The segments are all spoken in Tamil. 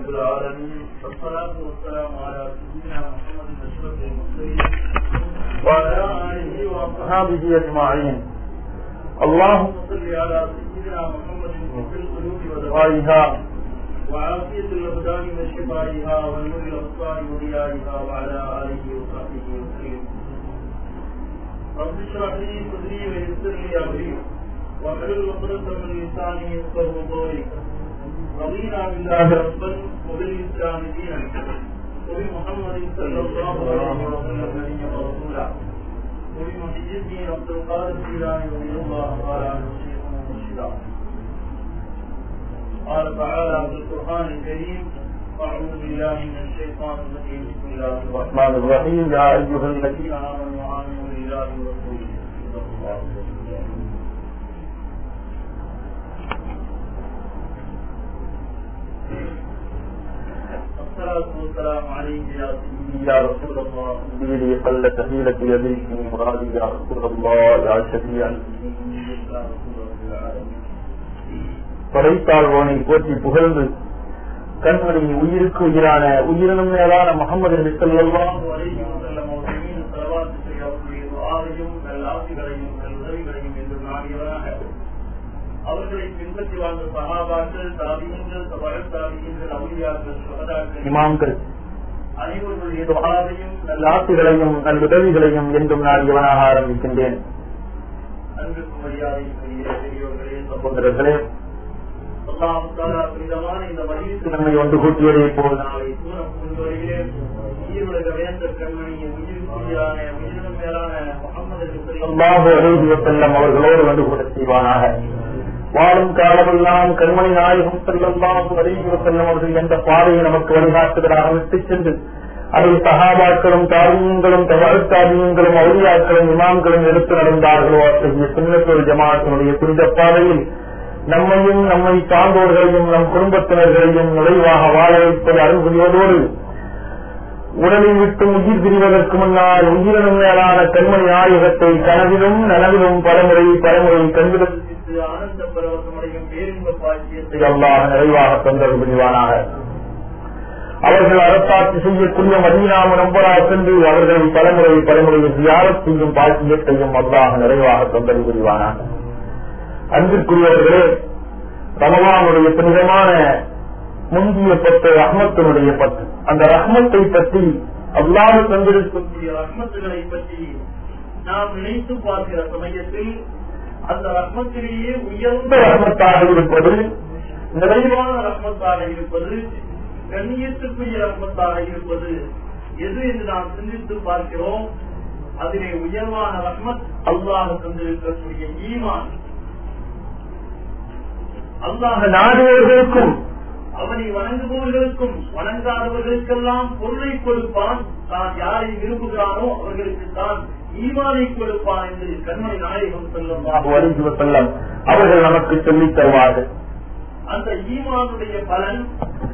رب العالمين والصلاة والسلام على سيدنا محمد أشرف المرسلين وعلى آله وأصحابه أجمعين اللهم صل على سيدنا محمد في القلوب ودوائها وعافية الأبدان وشفائها ونور الأبصار وضيائها وعلى آله وصحبه وسلم رب اشرح لي صدري ويسر لي أمري واحلل عقدة من لساني يفقهوا قولي رضينا بالله ربا وبالإسلام دينا وبمحمد صلى الله عليه وسلم نبيا ورسولا وبمحيي الدين عبد القادر الجيلاني رضي الله تعالى عنه شيخا ومرشدا قال تعالى في القرآن الكريم أعوذ بالله من الشيطان الرجيم بسم الله الرحمن الرحيم يا أيها الذين آمنوا آمنوا بالله ورسوله صدق الله وسلم الصلاة والسلام عليك يا سيدي يا رسول الله بيدي قل تحيلة يديك مرادي يا رسول الله يا شفيع يا رسول رب العالمين படைத்தாழ்வோனை போற்றி புகழ்ந்து கண்மணி உயிருக்கு உயிரான உயிரினும் மேலான முகமது நபி ஸல்லல்லாஹு الله عليه وسلم அவர்கள் மீது செலவாத்து செய்ய அவர்களுடைய துஆவையும் நல்லாசிகளையும் நல்லுதவிகளையும் என்று நாடியவராக அவர்களை பின்பற்றி வாழ்ந்த சகாபாக்கள் தாபியங்கள் சபழ தாபியங்கள் அவுலியாக்கள் சுகதாக்கள் இமாம்கள் அனைவர்களுடைய துஆவையும் ஆசிகளையும் நல்லுதவிகளையும் என்றும் நாடியவனாக ஆரம்பிக்கின்றேன் அன்புக்கும் மரியாதைக்குரிய பெரியோர்களே சகோதரர்களே அல்லாஹ் தஆலா புனிதமான இந்த மஜ்லிஸில் நம்மை ஒன்று கூட்டியதை போல் நாளை சூரம் முன்வரையிலே உயிருலக வேந்தர் கண்மணியின் உயிருக்குயிரான உயிரினும் மேலான முகமது அல்லாஹு அலைஹி வஸல்லம் அவர்களோடு வந்து கூட செய்வானாக வாழும் காலமெல்லாம் கண்மணி நாயகம் ஸல்லல்லாஹு அலைஹி வஸல்லம் அவர்கள் என்ற பாதையை நமக்கு வழிகாட்டுகிறாக விட்டுச் சென்று அதை சகாபாக்களும் தாபியங்களும் தவறுத்தாபியங்களும் அவுலியாக்களும் இமாம்களும் எடுத்து நடந்தார்களோ அத்தகைய சுண்ணத்தொரு ஜமாத்தினுடைய புனித பாதையில் நம்மையும் நம்மை சார்ந்தோர்களையும் நம் குடும்பத்தினர்களையும் நுழைவாக வாழ வைப்பது அருள்புரிவதோடு உடலை விட்டு உயிர் பிரிவதற்கு முன்னால் உயிரினும் மேலான கண்மணி நாயகத்தை கனவிலும் நனவிலும் பலமுறை பலமுறை கண்விலும் ஆனந்த பரவசமடையும் பேரின்ப பாக்கியத்தை அல்லாஹ் நிறைவாக தொந்தரவு புரிவானாக அவர்கள் அரசாட்சி செய்யக்கூடிய மதீனாம நம்பரா சென்று அவர்களை பலமுறை பலமுறை தியாகம் செய்யும் பாக்கியத்தையும் அல்லாஹ் நிறைவாக தொந்தரவு புரிவானாக அன்பிற்குரியவர்களே ரமலானுடைய புனிதமான முந்திய பத்து ரஹ்மத்தினுடைய பத்து அந்த ரஹ்மத்தை பற்றி அல்லாஹ் தந்திருக்கும் இருக்கக்கூடிய ரஹ்மத்துகளை பற்றி நாம் நினைத்து பார்க்கிற சமயத்தில் அந்த ரஹ்மத்திலேயே உயர்ந்த ரஹ்மத்தாக இருப்பது நிறைவான ரஹ்மத்தாக இருப்பது கண்ணியத்துக்குரிய ரஹ்மத்தாக இருப்பது எது என்று நாம் சிந்தித்து பார்க்கிறோம் அதிலே உயர்வான ரஹ்மத் அல்லாஹ் தந்திருக்கக்கூடிய ஈமான் அல்லாஹ் நாடுகளுக்கும் அவனை வணங்குபவர்களுக்கும் வணங்காதவர்களுக்கெல்லாம் பொருளை கொடுப்பான் தான் யாரை விரும்புகிறானோ அவர்களுக்கு தான் ஈமானை கொடுப்பான் என்று கண்மணி நாயகம் சொல்லும் வருகிற செல்லம் அவர்கள் நமக்கு சொல்லித் தருவார்கள் அந்த ஈமானுடைய பலன்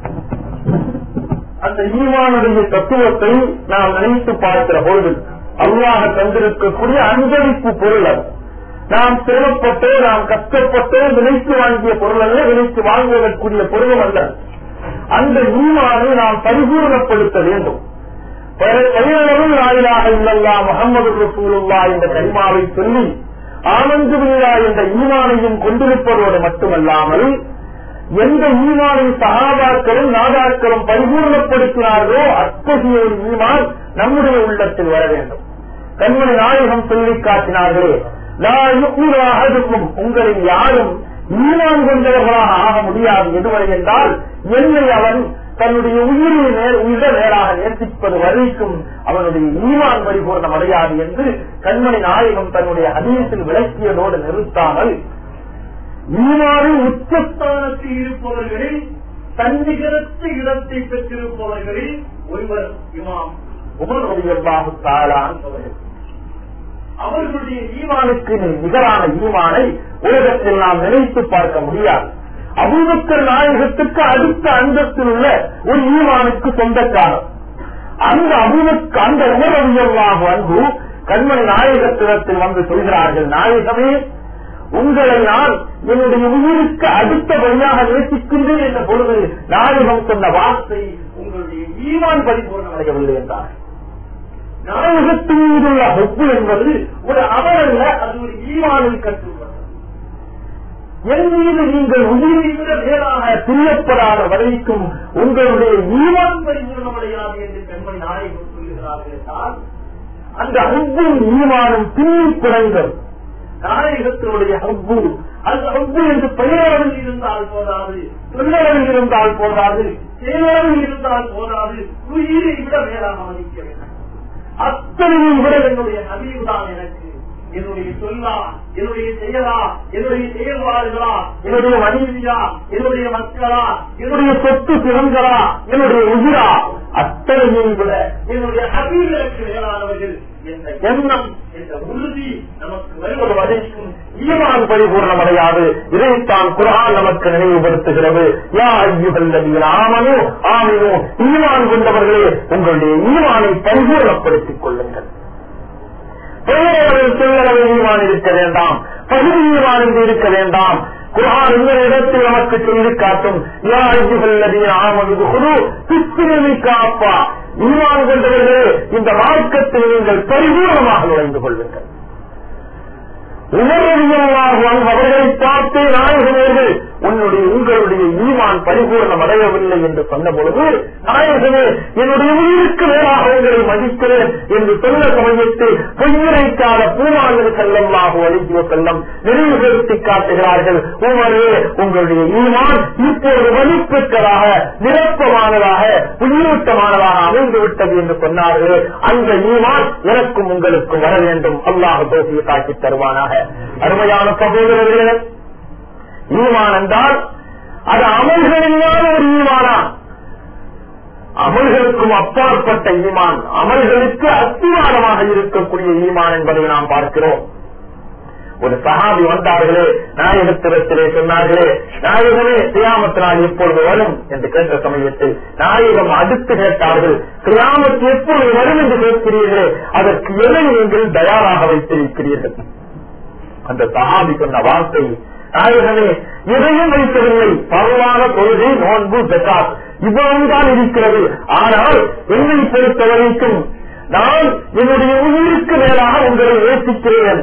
அந்த ஈமானுடைய தத்துவத்தை நாம் நினைத்து பார்க்கிற பொழுது அல்லாஹ் தந்திருக்கக்கூடிய அஞ்சலிப்பு பொருள் அது நாம் சிரமப்பட்டு நாம் கஷ்டப்பட்டு விலைக்கு வாங்கிய பொருள் அல்ல விலைக்கு வாங்குவதற்குரிய பொருளும் அல்ல அந்த ஈமானை நாம் பரிபூர்ணப்படுத்த வேண்டும் பெயரளவில் நாயிலாக இல்லல்லா முகமது ரசூலுல்லா என்ற கரிமாவை சொல்லி ஆனந்துவில்லா என்ற ஈமானையும் கொண்டிருப்பதோடு மட்டுமல்லாமல் எந்த ஈமானை சகாபாக்களும் நாதாக்களும் பரிபூர்ணப்படுத்தினார்களோ அத்தகைய ஒரு ஈமான் நம்முடைய உள்ளத்தில் வர வேண்டும் கண்மணி நாயகம் சொல்லி காட்டினார்களே அழகும் உங்களில் யாரும் ஈமான் கொண்டவர்களாக ஆக முடியாது எதுவரை என்றால் என்னை அவன் தன்னுடைய உயிரை நேர் உயிர நேராக நேசிப்பது வரைக்கும் அவனுடைய ஈமான் பரிபூர்ணம் அடையாது என்று கண்மணி நாயகம் தன்னுடைய அதீசில் விளக்கியதோடு நிறுத்தாமல் ஈமானின் உச்சஸ்தானத்தில் இருப்பவர்களில் தன்னிகரத்த இடத்தை பெற்றிருப்பவர்களில் ஒருவர் இமாம் உமருடைய தாளான் அவர்களுடைய ஈமானுக்கு நிகரான ஈமானை உலகத்தில் நாம் நினைத்து பார்க்க முடியாது அபூபக்கர் நாயகத்துக்கு அடுத்த அந்தத்தில் உள்ள ஒரு ஈமானுக்கு சொந்தக்காரர் அந்த அபூபக் அந்த உமரவியல்லாக அன்பு கண்மணி நாயகத்திடத்தில் வந்து சொல்கிறார்கள் நாயகமே உங்களை நான் என்னுடைய உயிருக்கு அடுத்தபடியாக நேசிக்கின்றேன் என்ற பொழுது நாயகம் சொன்ன வார்த்தை உங்களுடைய ஈமான் பரிபூர்ணம் அடையவில்லை என்றார் நாயகத்தின் மீதுள்ள ஒப்பு என்பது ஒரு அமரல்ல அது ஒரு ஈமானில் கட்டுள்ளது என் மீது நீங்கள் உயிரை விட மேலாக பிரியப்படாத வரைக்கும் உங்களுடைய ஈமான் பரிபூர்ணமடையாது என்று பெண்மணி நாயகம் சொல்லுகிறார்கள் என்றால் அந்த ஹப்பும் ஈமானும் பின்னி குறைந்தது நாயகத்தினுடைய ஹப்பு அந்த ஹப்பு என்று பெயரளவில் இருந்தால் போதாது சொல்லளவில் இருந்தால் போதாது செயலளவில் இருந்தால் போதாது உயிரை விட மேலாக மதிக்க வேண்டும் அத்தனையும் விட என்னுடைய நபிவுதான் எனக்கு என்னுடைய சொல்லா என்னுடைய செயலா என்னுடைய செயல்பாடுகளா என்னுடைய மனைவியா என்னுடைய மக்களா என்னுடைய சொத்து சிறங்களா என்னுடைய உயிரா அத்தனையும் விட என்னுடைய அபிவிற்கு மேலானவர்கள் என்ற எண்ணம் என்ற உறுதி நமக்கு வருவது வரைக்கும் ஈமான் பரிபூர்ணமடையாது இதைத்தான் குரான் நமக்கு நினைவுபடுத்துகிறது யா ஐயுகல்லதிகள் ஆமனோ ஆமினோ ஈமான் கொண்டவர்களே உங்களுடைய ஈமானை பரிபூர்ணப்படுத்திக் கொள்ளுங்கள் பெயரளவில் சொல்லளவில் ஈமான் இருக்க வேண்டாம் பகுதி ஈமான் என்று இருக்க வேண்டாம் குரான் இந்த இடத்தில் நமக்கு சொல்லி காட்டும் யா ஐயுகல்லதிகள் ஆமனது குரு பித்திரமை காப்பா ஈமான் கொண்டவர்களே இந்த மார்க்கத்தில் நீங்கள் பரிபூர்ணமாக நுழைந்து கொள்ளுங்கள் உணர்வியலாக அவர்களை பார்த்து நாயகனர்கள் உன்னுடைய உங்களுடைய ஈமான் பரிபூர்ணம் அடையவில்லை என்று சொன்ன பொழுது நாயகனே என்னுடைய உயிருக்கு மேலாக உங்களை மதிக்கிறேன் என்று சொன்ன சமயத்தில் பொய்யுரைக்காத பூமானது செல்லமாக அழிக்கிய செல்லம் நினைவுபடுத்தி காட்டுகிறார்கள் உமரே உங்களுடைய ஈமான் இப்போது வலுப்பெற்றதாக நிரப்பமானதாக உயிரோட்டமானதாக அமைந்து விட்டது என்று சொன்னார்கள் அந்த ஈமான் எனக்கும் உங்களுக்கும் வர வேண்டும் அல்லாஹ் தோசியை காட்டி தருவானாக அருமையான சகோதரர்களே ஈமான் என்றால் அது அமல்களில்லாத ஒரு ஈமானா அமல்களுக்கும் அப்பாற்பட்ட ஈமான் அமல்களுக்கு அத்திவாரமாக இருக்கக்கூடிய ஈமான் என்பதை நாம் பார்க்கிறோம் ஒரு சகாபி வந்தார்களே நாயகத்திடத்திலே சொன்னார்களே நாயகமே சியாமத்து நாள் எப்பொழுது வரும் என்று கேட்ட சமயத்தில் நாயகம் அடுத்து கேட்டார்கள் சியாமத்து எப்பொழுது வரும் என்று கேட்கிறீர்களே அதற்கு எதை நீங்கள் தயாராக வைத்திருக்கிறீர்கள் அந்த சகாபி சொன்ன வார்த்தை நாயகமே எதையும் வைக்கவில்லை பரவான கொள்கை நோன்பு ஜக்காத் இவ்வளவுதான் இருக்கிறது ஆனால் என்னை பொறுத்த வரைக்கும் நான் என்னுடைய உயிருக்கு மேலாக உங்களை நேசிக்கிறேன்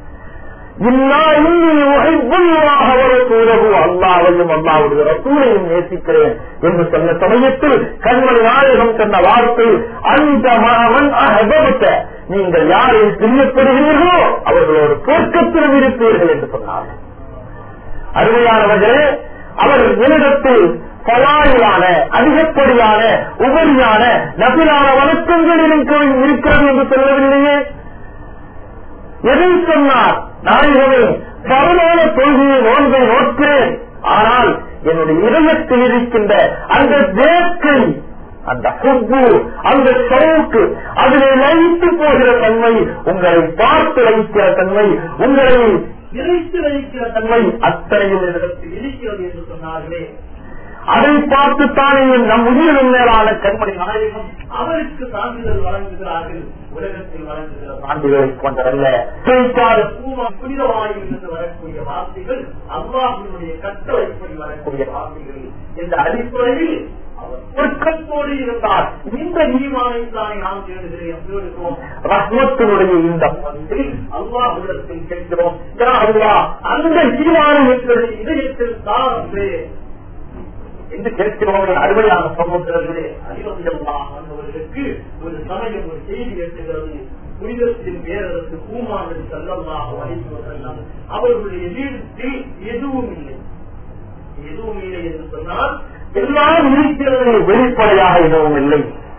அல்லாவையும் அல்லாவுடைய ரசூலையும் நேசிக்கிறேன் என்று சொன்ன சமயத்தில் கண்மணி நாயகம் சொன்ன வார்த்தை அந்த மாவன் அகபத்த நீங்கள் யாரை பிரியப்படுகிறீர்களோ அவர்களோடு தோற்கத்திலும் இருப்பீர்கள் என்று சொன்னார்கள் அருமையானவர்களே அவர் என்னிடத்தில் பலாயிலான அதிகப்படியான உபரியான நபிலான வணக்கங்கள் எனக்கு இருக்கிறது என்று சொல்லவில்லையே எதை சொன்னார் நாயகமே பரவான கொள்கையை நோன்பை நோக்கிறேன் ஆனால் என்னுடைய இதயத்தில் இருக்கின்ற அந்த வேட்கை அந்த ஹுப்பு அந்த சவுக்கு அதிலே லயித்து போகிற தன்மை உங்களை பார்த்து லயிக்கிற தன்மை உங்களை இறைத்து வைக்கிற தன்மை அத்தனையும் என்னிடத்தில் இருக்கிறது என்று சொன்னார்களே அதை பார்த்துத்தானே நம் உயிரின் மேலான கண்மணி நாயகம் அவருக்கு சான்றிதழ் வழங்குகிறார்கள் உலகத்தில் வழங்குகிற சான்றிதழை கொண்டதல்ல பேசாத பூர்வம் புனிதவாயில் இருந்து வரக்கூடிய வார்த்தைகள் அல்லாஹினுடைய கட்டளைப்படி வரக்கூடிய வார்த்தைகள் என்ற அடிப்படையில் அவர் பொருட்களோடு இருந்தார் இந்த ஈமானை தானே நாம் தேடுகிறேன் தேடுகிறோம் ரத்னத்தினுடைய இந்த பந்தில் அல்லாஹிடத்தில் கேட்கிறோம் அல்லாஹ் அந்த ஈமானை என்பதை இதயத்தில் தான் என்று கேட்கிறோம் அருமையான சகோதரர்களே அறிவந்தவர்களுக்கு ஒரு சமயம் ஒரு செய்தி எட்டுகிறது புனிதத்தின் பேரரசு பூமானது செல்லமாக வலித்து செல்லம் அவர்களுடைய வீட்டில் எதுவும் இல்லை எதுவும் இல்லை என்று சொன்னால் எல்லாம் இருக்கிறது வெளிப்படையாக எதுவும் இல்லை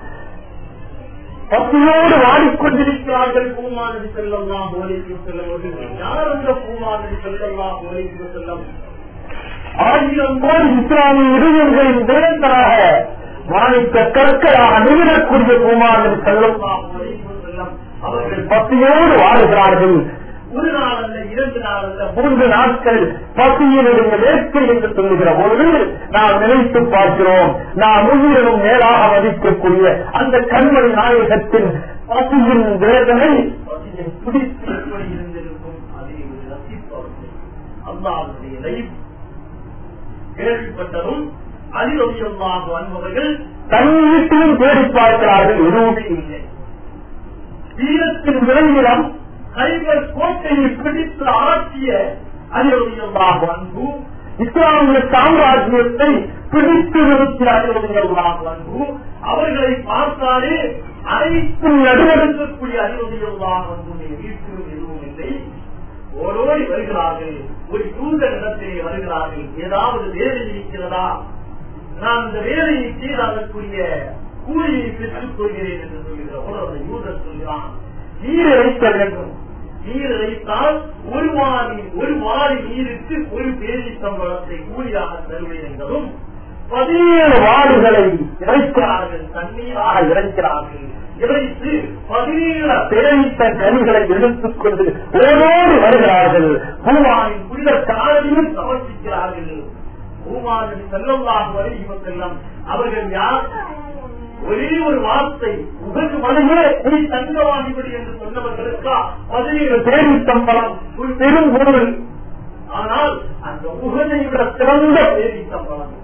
பசியோடு வாடிக்கொண்டிருக்கிறார்கள் பூமானது செல்லமாக வலித்து செல்லம் யார் அந்த பூமானது செல்லமாக வலித்து செல்லம் ஆயிரம் கோடி இஸ்லாமிய இளைஞர்களின் நிரந்தராக மாணிக்க கற்களாக நிமிடக்கூடிய குமாரன் செல்லும் அவர்கள் பசியோடு வாழுகிறார்கள் ஒரு நாள் அல்ல இரண்டு நாள் அல்ல மூன்று நாட்கள் பசியினுடைய வேட்கை என்று சொல்லுகிற பொழுது நாம் நினைத்து பார்க்கிறோம் நாம் உயிரினும் மேலாக மதிக்கக்கூடிய அந்த கண்மணி நாயகத்தின் பசியின் வேதனை பசியை பிடித்து எப்படி இருந்திருக்கும் அதை ரசிப்பவர்கள் அல்லாவுடைய லைஃப் கேள்விப்பட்டதும் அலிரவியல்லாக அன்பவர்கள் தன் வீட்டிலும் தேடி பார்க்கிறார்கள் எதுவுமே இல்லை வீரத்தின் விளைநிலம் கைகள் கோட்டையை பிடித்து ஆற்றிய அலிரவியல்லாக அன்பு இஸ்லாமிய சாம்ராஜ்யத்தை பிடித்து நிறுத்திய அலிரவியல்லாக அன்பு அவர்களை பார்த்தாலே அனைத்தும் நடுவெடுக்கக்கூடிய அலிரவியல்லாக அன்புடைய வீட்டிலும் எதுவும் இல்லை ஓடோடி வருகிறார்கள் ஒரு தூந்த இடத்திலே வருகிறார்கள் ஏதாவது வேலை இருக்கிறதா நான் இந்த வேலையை செய்தாகக்கூடிய கூலியை பெற்றுக் கொள்கிறேன் என்று சொல்கிற போது அந்த யூதர் சொல்கிறான் நீர் இறைக்க வேண்டும் நீர் இறைத்தால் ஒரு மாறி ஒரு மாறி நீருக்கு ஒரு பேரி சம்பளத்தை கூலியாக தருவேன் என்பதும் பதினேழு வாடுகளை இறைக்கிறார்கள் தண்ணீராக இறைக்கிறார்கள் இறைத்து பதினேழு பேரித்த கனிகளை எடுத்துக் கொண்டு ஓடோடு வருகிறார்கள் பூமானின் புனித காலையும் சமர்ப்பிக்கிறார்கள் பூமானின் செல்லமாக வருகிறதெல்லாம் அவர்கள் யார் ஒரே ஒரு வார்த்தை உகது மனமே நீ தங்கவாதிபதி என்று சொன்னவர்களுக்கா பதினேழு பேரி சம்பளம் ஒரு பெரும் பொருள் ஆனால் அந்த உகதை விட சிறந்த பேரி சம்பளம்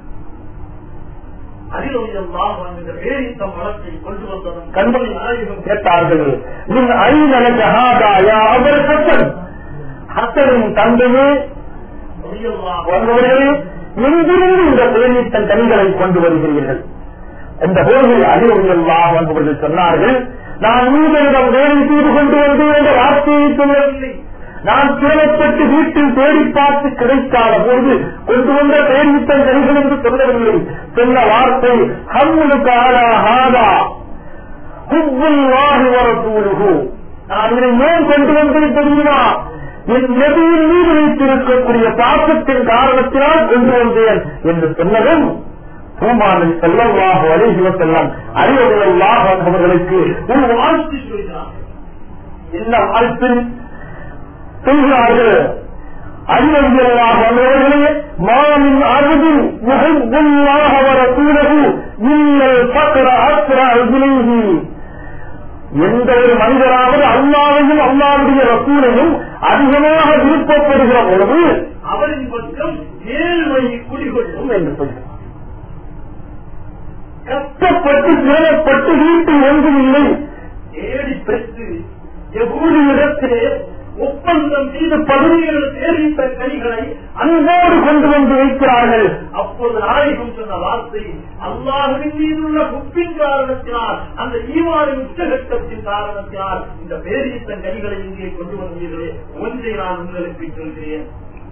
அறிவுரையெல்லாம் அந்த பேரி சம்பளத்தை கொண்டு வந்ததும் கண்மணி நாயகம் கேட்டார்கள் நீ ஐநலக ஹாதாயா அவர் ஹசன் ஹசனின் தந்தையே அறியல்லாஹ் வந்தவர்களே எங்கிருந்து இந்த பேரித்தன் கனிகளை கொண்டு வருகிறீர்கள் இந்த போது அறிவுரையெல்லாம் வந்தவர்கள் சொன்னார்கள் நான் உங்களிடம் வேலை செய்து கொண்டு வந்தேன் என்ற வார்த்தையை சொல்லவில்லை நான் தேவைப்பட்டு வீட்டில் தேடி பார்த்து கிடைக்காத போது கொண்டு வந்த பேரித்தன் கனிகள் என்று சொல்லவில்லை சொன்ன வார்த்தை ஹம்முலுக்காரா ஹாதா ஹுப்புல்லாஹி வரசூலுஹு நான் இதை ஏன் கொண்டு வந்தது தெரியுமா என் நபியின் மீது வைத்திருக்கக்கூடிய பாசத்தின் காரணத்தினால் கொண்டு வந்தேன் என்று சொன்னதும் பூமானில் செல்லவாக வலிசுவ செல்லம் அறிவுடையல்லாக அவர்களுக்கு ஒரு வாழ்த்து சொல்கிறார் என்ன வாழ்த்து சொல்கிறார்கள் அறிவறியலாக வந்தவர்களே மாமின் அருகில் முகல்லாக வர சூழகு நீங்கள் பக்கர அக்கர அகிலேகி எந்த ஒரு மனிதராவது அல்லாவையும் அல்லாவுடைய ரசூலையும் அதிகமாக விருப்பப்படுகிற பொழுது அவரின் பக்கம் ஏழ்மை குடிகொள்ளும் என்று சொல்கிறார் கஷ்டப்பட்டு சிரமப்பட்டு வீட்டில் ஒன்றும் இல்லை தேடி பெற்று எவ்வளவு இடத்திலே ஒப்பந்தம் செய்து பதினேழு தேடித்த கனிகளை அன்போடு கொண்டு வந்து வைக்கிறார்கள் அப்போது நாயகம் சொன்ன வார்த்தை அல்லாஹுவின் மீதுள்ள குப்பின் காரணத்தினால் அந்த ஈவாரின் உச்சகட்டத்தின் காரணத்தினால் இந்த பேரியத்த கனிகளை இங்கே கொண்டு வந்தீர்களே ஒன்றை நான் உங்களுக்கு சொல்கிறேன்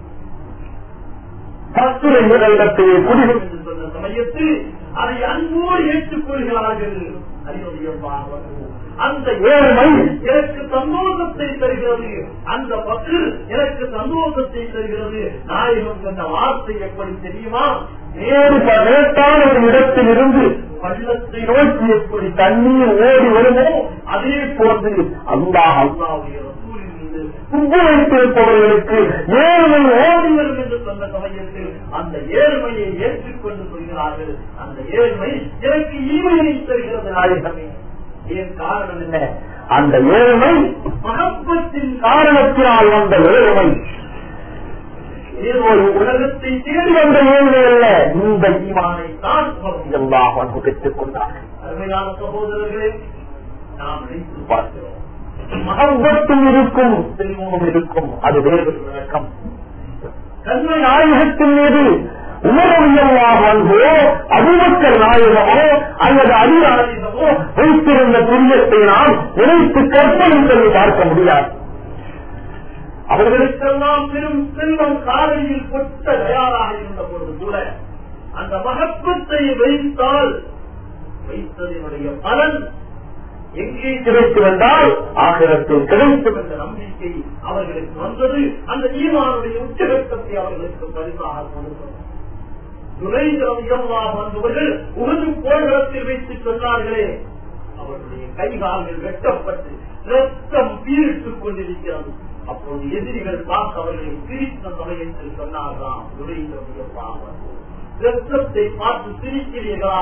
பத்துரை இடத்திலே குடிகள் என்று சொன்ன சமயத்தில் அதை அன்போடு ஏற்றுக் கொள்கிறார்கள் அறிவுரையமாக அந்த ஏழ்மை எனக்கு சந்தோஷத்தை தருகிறது அந்த பக்கு எனக்கு சந்தோஷத்தை தருகிறது நாயகம் சொன்ன வார்த்தை எப்படி தெரியுமா வேறு நேட்டான ஒரு இடத்தில் இருந்து பள்ளத்தை நோக்கி எப்படி தண்ணீர் ஓடி வருமோ அதே போன்று அல்லாஹ் அல்லாவுடைய ரசூலின் மீது உப்பு வைத்திருப்பவர்களுக்கு ஏழ்மை ஓடி வரும் என்று சொன்ன சமயத்தில் அந்த ஏழ்மையை ஏற்றுக்கொண்டு சொல்கிறார்கள் அந்த ஏழ்மை எனக்கு ஈமையை தருகிறது நாயகமே ஏன் காரணம் என்ன அந்த ஏழ்மை மகப்பத்தின் காரணத்தினால் வந்த ஏழ்மை ஏதோ ஒரு உலகத்தை தேடி தேடி வந்த ஏழ்மை அல்ல இந்த ஈமானை தான் அல்லாஹ் வந்து பெற்றுக் கொண்டார்கள் அருமையான சகோதரர்களே நாம் நினைத்து பார்க்கிறோம் மகம்பத்தும் இருக்கும் செல்வமும் இருக்கும் அது வேறு ஒரு விளக்கம் கண்மை நாயகத்தின் மீது உமரவியல்லாக வந்தோ அபுபக்கர் நாயகமோ அல்லது அதிகாரிகமோ வைத்திருந்த துரியத்தை நாம் நினைத்து கற்பனை சொல்லி பார்க்க முடியாது அவர்களுக்கு அவர்களுக்கெல்லாம் பெரும் செல்வம் காலையில் கொட்ட தயாராக இருந்த பொழுது கூட அந்த மகத்துவத்தை வைத்தால் வைத்ததனுடைய பலன் எங்கே கிடைத்து வந்தால் ஆகிரத்தில் கிடைக்கும் என்ற நம்பிக்கை அவர்களுக்கு வந்தது அந்த ஈமானுடைய உச்சகட்டத்தை அவர்களுக்கு பரிசாக கொடுத்தது துரைதிரவியமாக வந்தவர்கள் உகது போர்க்களத்தில் வைத்து சொன்னார்களே அவர்களுடைய கைகால்கள் வெட்டப்பட்டு ரத்தம் பீரிட்டுக் கொண்டிருக்கிறது அப்போது எதிரிகள் பார்த்து அவர்களை பிரித்த சமயத்தில் சொன்னார்களாம் துரைதிரவியமாக ரத்தத்தை பார்த்து சிரிக்கிறீர்களா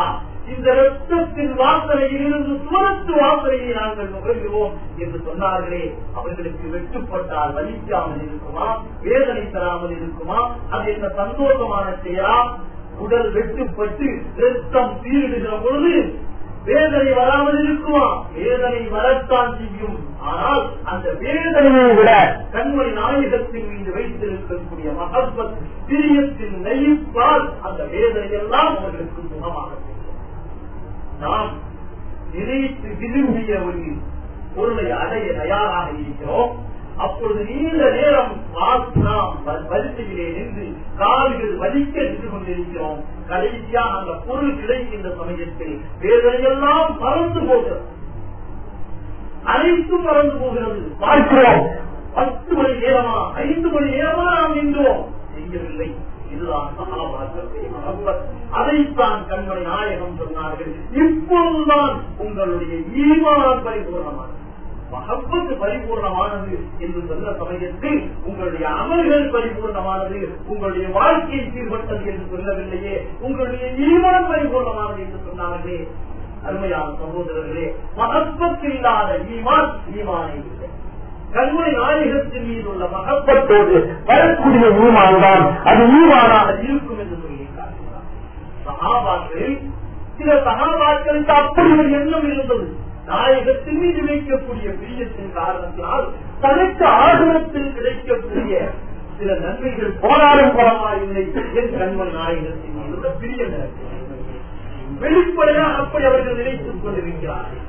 இந்த ரத்தத்தின் வாசனையில் இருந்து சுமத்து வாசனையை நாங்கள் நுகர்கிறோம் என்று சொன்னார்களே அவர்களுக்கு வெட்டுப்பட்டால் வலிக்காமல் இருக்குமா வேதனை தராமல் இருக்குமா அது என்ன சந்தோஷமான செயலா உடல் வெட்டுப்பட்டு ரத்தம் சீரிடுகிற பொழுது வேதனை வராமல் இருக்குமா வேதனை வரத்தான் செய்யும் ஆனால் அந்த வேதனையை விட கண்மணி நாயகத்தின் மீது வைத்திருக்கக்கூடிய மகப்பத் பிரியத்தின் நெய்ப்பால் அந்த வேதனை எல்லாம் அவர்களுக்கு குணமாக நாம் நினைத்து விரும்பிய ஒரு பொருளை அடைய தயாராக இருக்கிறோம் அப்பொழுது நீண்ட நேரம் நாம் வரிசையிலே நின்று கால்கள் வலிக்க நின்று கொண்டிருக்கிறோம் கடைசியாக அந்த பொருள் கிடைக்கின்ற சமயத்தில் வேதனையெல்லாம் மறந்து போகிறது அனைத்தும் மறந்து போகிறது பார்க்கிறோம் பத்து மணி நேரமா ஐந்து மணி நேரமா நாம் நின்றோம் செய்யவில்லை இதுதான் சமாபாரத்தை அதைத்தான் கண்மணி நாயகம் சொன்னார்கள் இப்பொழுதுதான் உங்களுடைய ஈமான் பரிபூர்ணமானது மகப்பத்து பரிபூர்ணமானது என்று சொன்ன சமயத்தில் உங்களுடைய அமல்கள் பரிபூர்ணமானது உங்களுடைய வாழ்க்கையை சீர்பட்டது என்று சொல்லவில்லையே உங்களுடைய ஈமான் பரிபூர்ணமானது என்று சொன்னார்களே அருமையான சகோதரர்களே மகப்பத்தில்லாத ஈமான் ஈமானை இல்லை கண்மணி நாயகத்தின் மீது உள்ள மகப்பத்தோடு வரக்கூடிய ஈமான் தான் அது ஈமானாக இருக்கும் என்று சொல்லி காட்டுகிறார் சகாபாக்களில் சில சகாபாக்களுக்கு அப்படி ஒரு எண்ணம் இருந்தது நாயகத்தின் மீது வைக்கக்கூடிய பிரியத்தின் காரணத்தினால் தனக்கு ஆகமத்தில் கிடைக்கக்கூடிய சில நன்மைகள் போராடும் பலமாயில்லை என் கண்மணி நாயகத்தின் மீது பிரியம் வெளிப்படையாக அப்படி அவர்கள் நினைத்துக் கொண்டிருக்கிறார்கள்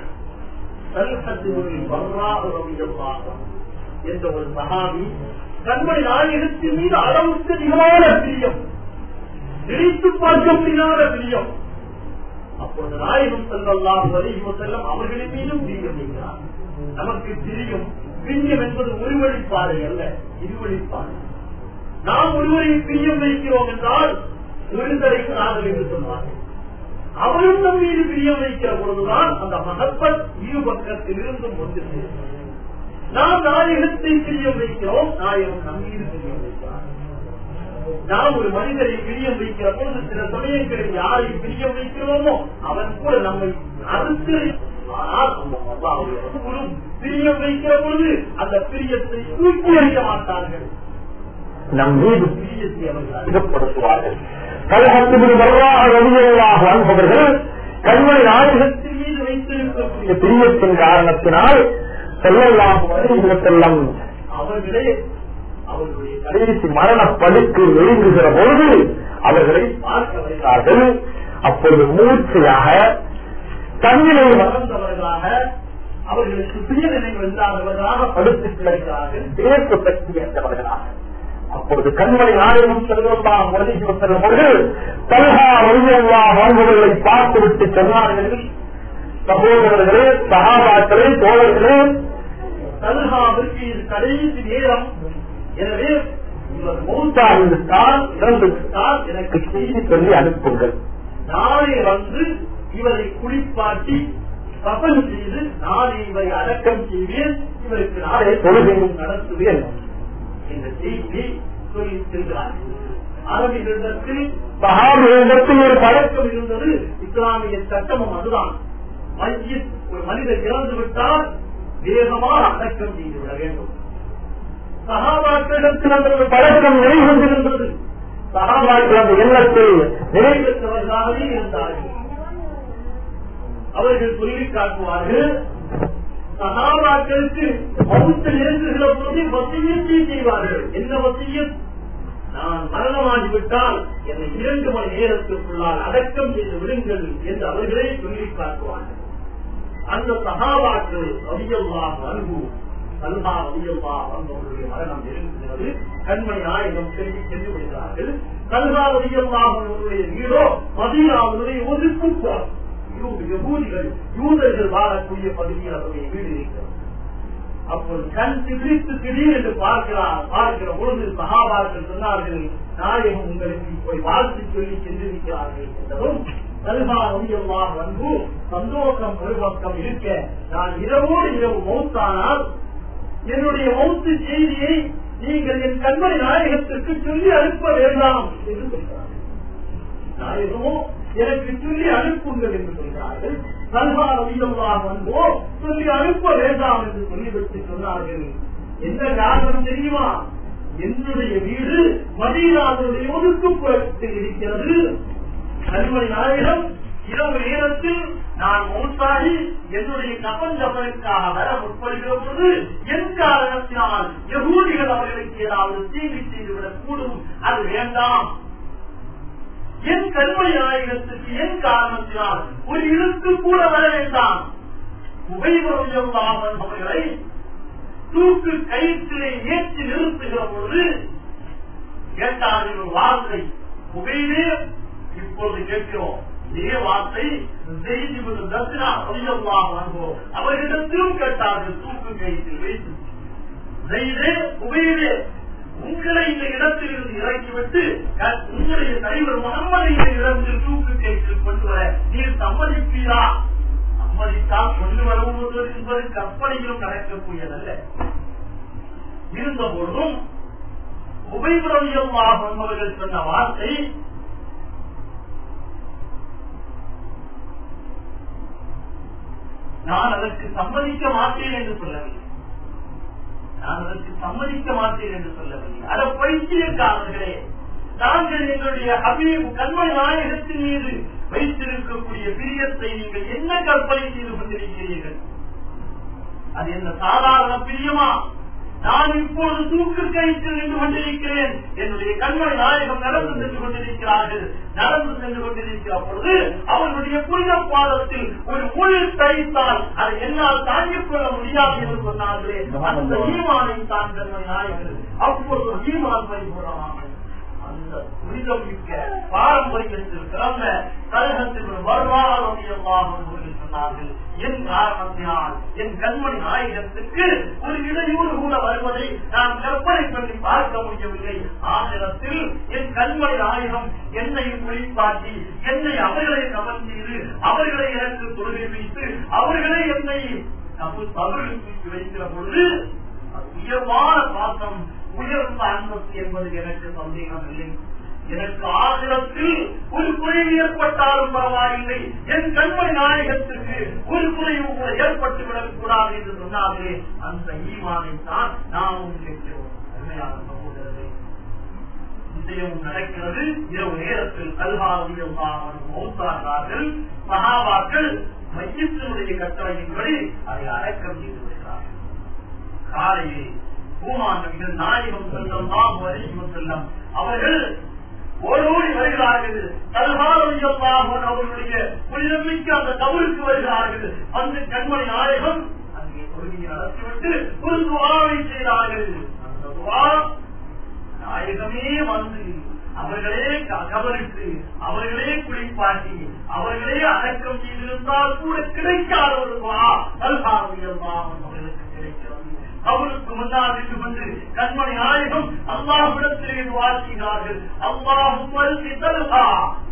என்ற ஒரு சகாமி கண்மணி நாயகத்தின் மீது அளவுக்கு அதிகமான பிரியம் நினைத்து பார்க்க முடியாத பிரியம் அப்பொழுது நாயகம் செல்லலாம் வலியும் செல்லம் அவர்களின் மீதும் பிரியம் வைக்கிறார் நமக்கு பிரியம் பிரியம் என்பது ஒரு வழிப்பாதை அல்ல இருவழிப்பாதை நாம் ஒருவரை பிரியம் வைக்கிறோம் என்றால் விருந்தரை காதல் என்று சொல்வார்கள் அவரும் நம் மீது பிரியம் வைக்கிற பொழுதுதான் அந்த மகப்பத் இரு பக்கத்தில் இருந்தும் வந்து நாம் நாயகத்தை பிரியம் வைக்கிறோம் நாயகம் நம் மீது பிரியம் வைக்கிறார் நாம் ஒரு மனிதரை பிரியம் வைக்கிற பொழுது சில சமயங்களில் யாரை பிரியம் வைக்கிறோமோ அவன் கூட நம்மை அறுத்து ஆனால் அந்த அல்லாஹ்வுடைய பிரியம் வைக்கிற பொழுது அந்த பிரியத்தை தூக்கி வைக்க மாட்டார்கள் நம் மீது பிரியத்தை அவர்கள் அதிகப்படுத்துவார்கள் கல்ஹத்துபின் வர்றாக ரவியல்லாக வாழ்பவர்கள் கண்மணி நாயகத்தின் அதிகத்தின் மீது வைத்திருக்கக்கூடிய பிரியத்தின் காரணத்தினால் செல்லலாம் செல்லம் அவர்களே அவர்களுடைய கடைசி மரண படுக்கு நெருங்குகிற பொழுது அவர்களை பார்க்க வருகிறார்கள் பார்க்கிறார்கள் அப்பொழுது மூர்ச்சையாக தன்னிலை மறந்தவர்களாக அவர்களுக்கு சுய நினைவு இல்லாதவர்களாக படுத்து கிடக்கிறார்கள் பேச சக்தி என்றவர்களாக அப்பொழுது கண்மணி நாயகம் செல்வம் உதவி செல்லும் பொழுது தல்ஹா வலியல்லா வாழ்வுகளை பார்த்துவிட்டு சொன்னார்கள் சகோதரர்களே சகாபாக்களே தோழர்களே தல்ஹாவிற்கு இது கடைசி நேரம் எனவே இவர் மௌத்தா மூத்தாவிட்டால் இறந்து விட்டால் எனக்கு எனக்கு செய்தி சொல்லி அனுப்புங்கள் நாளை வந்து இவரை குளிப்பாட்டி கபல் செய்து நாளை இவரை அடக்கம் செய்வேன் இவருக்கு நாளை தொழுகையும் நடத்துவேன் என்ற செய்தியை சொல்லி செல்கிறார்கள் அரபிகளிடத்தில் சகாபிகளிடத்தில் ஒரு பழக்கம் பழக்கம் இருந்தது இஸ்லாமிய சட்டமும் அதுதான் மையத் ஒரு மனிதர் இறந்து விட்டால் வேகமாக அடக்கம் செய்து விட வேண்டும் சகாபாக்களிடத்தில் அந்த ஒரு பழக்கம் நிறைவேறிருந்தது சகாபாக்கள் அந்த எண்ணத்தில் நிறைவேற்ற நிறைவேற்றவர்களாகவே இருந்தார்கள் அவர்கள் சொல்லி காட்டுவார்கள் சகாபாக்களுக்கு மௌத்த இறங்குகிற போது வசியத்தை செய்வார்கள் என்ன வசியம் நான் மரணமாகிவிட்டால் என்னை இரண்டு மணி நேரத்திற்குள்ளால் அடக்கம் செய்து விடுங்கள் என்று அவர்களே சொல்லி காட்டுவார்கள் அந்த சகாபாக்கள் அதிகமாக அன்பு அல்ஹா அதிகமா அவர்களுடைய மரணம் நெருங்குகிறது கண்மணி நாயகம் சென்று சென்று விடுகிறார்கள் கல்ஹா அதிகமாக அவர்களுடைய வீடோ மதீனாவுடைய ஒதுக்குப்புறம் யூதிகள் யூதர்கள் வாழக்கூடிய பகுதியில் அவருடைய வீடு இருக்கிறது அப்போது கண் திடீர்த்து திடீர் என்று பார்க்கிறார் பார்க்கிற பொழுது சகாபாக்கள் சொன்னார்கள் நாயகம் உங்களுக்கு போய் வாழ்த்து சொல்லி சென்றிருக்கிறார்கள் என்றதும் கல்வா ஒளியமாக வந்து சந்தோஷம் ஒரு பக்கம் இருக்க நான் இரவோடு இரவு மௌத்தானால் என்னுடைய மௌத்து செய்தியை நீங்கள் என் கண்மணி நாயகத்திற்கு சொல்லி அனுப்ப வேண்டாம் என்று சொல்கிறார் நாயகமோ எனக்கு சொல்லி அனுப்புங்கள் என்று சொல்கிறார்கள் சல்வா ரவியல்லாஹ் வந்தோ சொல்லி அனுப்ப வேண்டாம் என்று சொல்லிவிட்டு சொன்னார்கள் என்ன காரணம் தெரியுமா என்னுடைய வீடு மதீனாவுடைய ஒதுக்குப்புறத்தில் இருக்கிறது கண்மணி நாயகம் இரவு நேரத்தில் நான் மௌத்தாகி என்னுடைய கபன் ஜபனுக்காக வர முற்படுகிற பொழுது என் காரணத்தினால் யகூதிகள் அவர்களுக்கு ஏதாவது தீங்கு செய்துவிடக் கூடும் அது வேண்டாம் என் கண்மணி நாயகத்துக்கு என் காரணத்தினால் ஒரு இழுத்து கூட வர வேண்டாம் உபயோகம் அவர்களை தூக்கு கயிற்றிலே ஏற்றி நிறுத்துகிற பொழுது கேட்டார்கள் ஒரு வார்த்தை உபயிலே இப்பொழுது கேட்கிறோம் இதே வார்த்தை செய்தி தர்சனா சொல்லுவாங்க அவர்களிடத்திலும் கேட்டார்கள் தூக்கு கயிற்றில் வைத்து செய்தே உபயிலே உங்களை இந்த இடத்தில் இருந்து இறக்கிவிட்டு உங்களுடைய தலைவர் முகம்மதை இந்த இடத்தில் தூக்கு கயிற்றில் கொண்டு வர நீர் சம்மதிப்பீரா சம்மதித்தால் கொண்டு வருவது என்பது கற்பனையிலும் நடக்கக்கூடியதல்ல இருந்த பொழுதும் உபயபுரவியமாக என்பவர்கள் சொன்ன வார்த்தை நான் அதற்கு சம்மதிக்க மாட்டேன் என்று சொல்லவில்லை நான் அதற்கு சம்மதிக்க மாட்டேன் என்று சொல்லவில்லை அத பைத்தியக்காரர்களே நாங்கள் எங்களுடைய ஹபீப் கண்மணி நாயகத்தின் மீது வைத்திருக்கக்கூடிய பிரியத்தை நீங்கள் என்ன கற்பனை செய்து கொண்டிருக்கிறீர்கள் அது என்ன சாதாரண பிரியமா நான் இப்போது தூக்கு கயிற்றில் நின்று கொண்டிருக்கிறேன் என்னுடைய கண்மணி நாயகம் நடந்து சென்று கொண்டிருக்கிறார்கள் நடந்து சென்று கொண்டிருக்கிற பொழுது அவர்களுடைய புனித பாதத்தில் ஒரு முள் தைத்தால் அதை என்னால் தாங்கிக் கொள்ள முடியாது என்று சொன்னார்களே அந்த ஈமானை தான் கண்மணி நாயகர் அப்போது ஈமான் பரிபூர்ணமாக அந்த புனிதம் மிக்க பாரம்பரியத்தில் பிறந்த கழகத்தில் ஒரு வரலாறு சொன்னார்கள் என் காரணத்தினால் என் கண்மணி நாயகத்துக்கு ஒரு இடையூறு கூட வருவதை நான் கற்பனை பண்ணி பார்க்க முடியவில்லை ஆகிரத்தில் என் கண்மணி நாயகம் என்னை குளிப்பாட்டி என்னை அவர்களை கவன் செய்து அவர்களை எனக்கு தொழுகை வைத்து அவர்களே என்னை தவறு தூக்கி வைக்கிற பொழுது உயர்வான பாசம் உயர்ந்த அந்தஸ்து என்பது எனக்கு சந்தேகம் இல்லை எனக்கு ஆசிரத்தில் ஒரு குறைவு ஏற்பட்டாலும் பரவாயில்லை என் கண்மணி நாயகத்துக்கு ஒரு குறைவு கூட ஏற்பட்டு விடக் கூடாது என்று சொன்னாலே அந்த ஈமானை தான் நாமும் கேட்கிறோம் அருமையான சகோதரர்களே நிச்சயம் நடக்கிறது இரவு நேரத்தில் கல்வாரியம் மௌத்தார்கள் சகாபாக்கள் மையத்தினுடைய கட்டளையின்படி அதை அடக்கம் செய்து விடுகிறார்கள் காலையில் பூமான் நபிகள் நாயகம் செல்லம் நாம் வரைக்கும் செல்லம் அவர்கள் ஓடோடி வருகிறார்கள் தல்காரம் அவர்களுடைய புனிதமிக்க அந்த கபருக்கு வருகிறார்கள் அந்த கண்மணி நாயகம் அங்கே தொழுகையை நடத்திவிட்டு ஒரு துவாவை செய்தார்கள் அந்த துவா நாயகமே வந்து அவர்களே கபருக்கு அவர்களே குளிப்பாட்டி அவர்களே அடக்கம் செய்திருந்தால் கூட கிடைக்காத ஒரு துவா தல்காரம் அவர்களுக்கு கிடைக்கிறது அவருக்கு முன்னால் நின்று கொண்டு கண்மணி நாயகம் அல்லாஹிடத்திலே வாழ்கிறார்கள் அல்லாஹும் வல்கி தருகா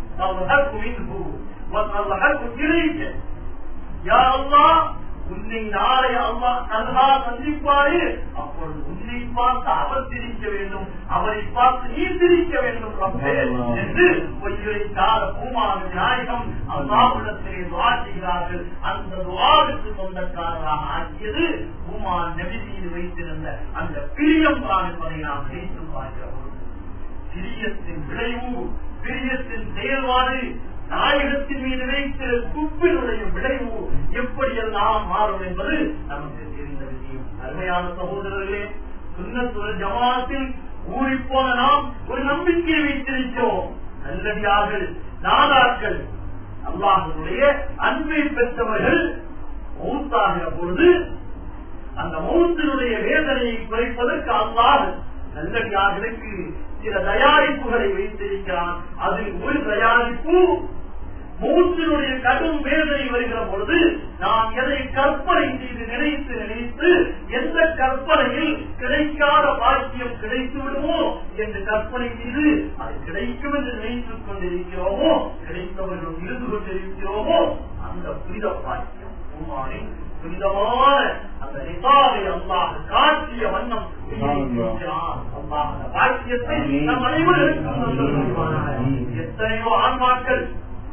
உன்னை நாளை அம்மா கல்ஹா சந்திப்பாரு அப்பொழுது உன்னை பார்த்து அவர் திரிக்க வேண்டும் அவரை பார்த்து நீ திரிக்க வேண்டும் என்று பொய்யுரைக்காத பூமான நாயகம் அல்லாவிடத்திலே துவாசுகிறார்கள் அந்த துவாவுக்கு சொந்தக்காரராக ஆக்கியது பூமான் நபி மீது வைத்திருந்த அந்த பிரியம் தான் என்பதை நாம் நினைத்து பார்க்கிறோம் பிரியத்தின் விளைவு பிரியத்தின் செயல்பாடு நாயகத்தின் மீது வைத்த துப்பினுடைய விளைவு எப்படியெல்லாம் மாறும் என்பது நமக்கு தெரிந்த விஷயம் அருமையான சகோதரர்களே சுண்ணத்துவ ஜமாத்தில் ஊறி போன நாம் ஒரு நம்பிக்கையை வைத்திருக்கிறோம் நல்லடியார்கள் நாதாக்கள் அல்லாஹனுடைய அன்பை பெற்றவர்கள் மௌத்தாகிற பொழுது அந்த மௌத்தினுடைய வேதனையை குறைப்பதற்கு அல்லாஹ் நல்லடியார்களுக்கு சில தயாரிப்புகளை வைத்திருக்கிறான் அதில் ஒரு தயாரிப்பு மூச்சினுடைய கடும் வேதனை வருகிற பொழுது நாம் எதை கற்பனை செய்து நினைத்து நினைத்து எந்த கற்பனையில் கிடைக்காத பாக்கியம் கிடைத்து விடுமோ என்று கற்பனை செய்து அது கிடைக்கும் என்று நினைத்துக் கொண்டிருக்கிறோமோ கிடைத்தவர்கள் இருந்து கொண்டிருக்கிறோமோ அந்த புனித பாக்கியம் உமானே புனிதமான அந்த நிசாவை அல்லாஹ் காட்டிய வண்ணம் அல்லாஹ் அந்த பாக்கியத்தை நம் அனைவருக்கும் எத்தனையோ ஆன்மாக்கள்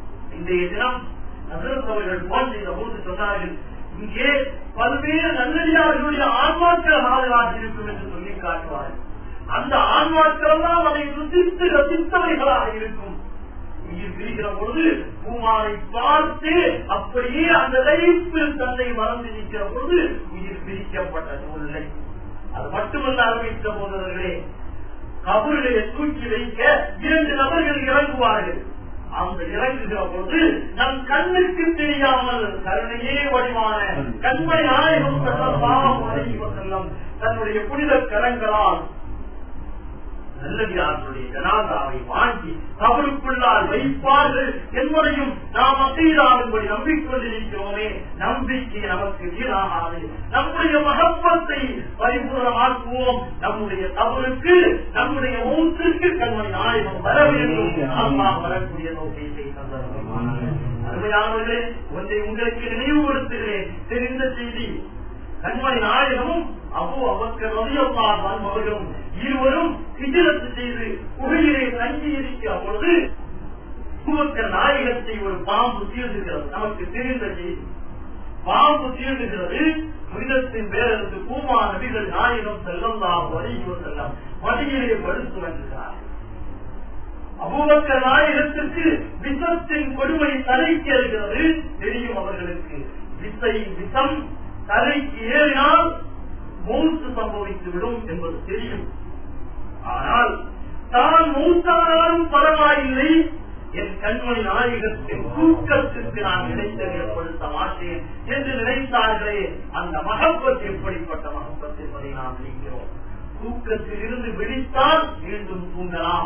இன்றைய தினம் நகரத்தவர்கள் போன் செய்த போது சொன்னார்கள் இங்கே பல்வேறு நல்லடியார்களுடைய ஆன்மாக்கள் பாதுகாத்து இருக்கும் என்று சொல்லி காட்டுவார்கள் அந்த ஆன்மாக்கள் எல்லாம் அதை ருசித்து ரசித்தவைகளாக இருக்கும் உயிர் பிரிக்கிற பொழுது பூமானை பார்த்து அப்படியே அந்த லைஃப்பில் தன்னை மறந்து நிற்கிற பொழுது உயிர் பிரிக்கப்பட்ட சூழ்நிலை அது மட்டுமல்ல அறிவித்த போதவர்களே கபர்களை தூக்கி வைக்க இரண்டு நபர்கள் இறங்குவார்கள் அந்த இறங்குகிற பொழுது நம் கண்ணுக்கு தெரியாமல் கருணையே வடிவான கண்மை நாயகம் செல்லம் தன்னுடைய புனித கரங்களால் நல்லடியார்களுடைய ஜனாதாவை வாங்கி கபருக்குள்ளால் வைப்பார்கள் என்பதையும் நாம் அசைதாகும்படி நம்பிக்கொண்டிருக்கிறோமே நம்பிக்கை நமக்கு வீணாகாது நம்முடைய மகப்பத்தை பரிபூர்ணமாக்குவோம் நம்முடைய தவறுக்கு நம்முடைய மூத்திற்கு கண்மை நாயகம் வர வேண்டும் அம்மா வரக்கூடிய நோக்கியத்தை அருமையானவர்களே ஒன்றை உங்களுக்கு நினைவுபடுத்துகிறேன் தெரிந்த செய்தி கண்மணி நாயகமும் அபு அவர்கள் ரவியல்லான் அவர்களும் இருவரும் கிஜரத்து செய்து குகையிலே தங்கி இருக்கிற பொழுது குமக்கர் நாயகத்தை ஒரு பாம்பு தீர்ந்துகிறது நமக்கு தெரிந்த செய்தி பாம்பு தீர்ந்துகிறது புனிதத்தின் பேரரசு பூமா நபிகள் நாயகம் செல்லம் தான் வலியுறு செல்லம் மடியிலே படுத்து வருகிறார் அபூபக்கர் நாயகத்திற்கு விஷத்தின் கொடுமை தலைக்கு ஏறுகிறது தெரியும் அவர்களுக்கு விசை விஷம் தலைக்கு ஏறினால் மூத்து சம்பவித்து விடும் என்பது தெரியும் ஆனால் தான் மூத்தானாலும் பரவாயில்லை என் கண்மணி நாயகத்தின் தூக்கத்திற்கு நான் நினைத்ததை ஏற்படுத்த மாட்டேன் என்று நினைத்தார்களே அந்த மகப்பத் எப்படிப்பட்ட மகப்பத் என்பதை நாம் நினைக்கிறோம் தூக்கத்தில் இருந்து விழித்தால் மீண்டும் தூங்கலாம்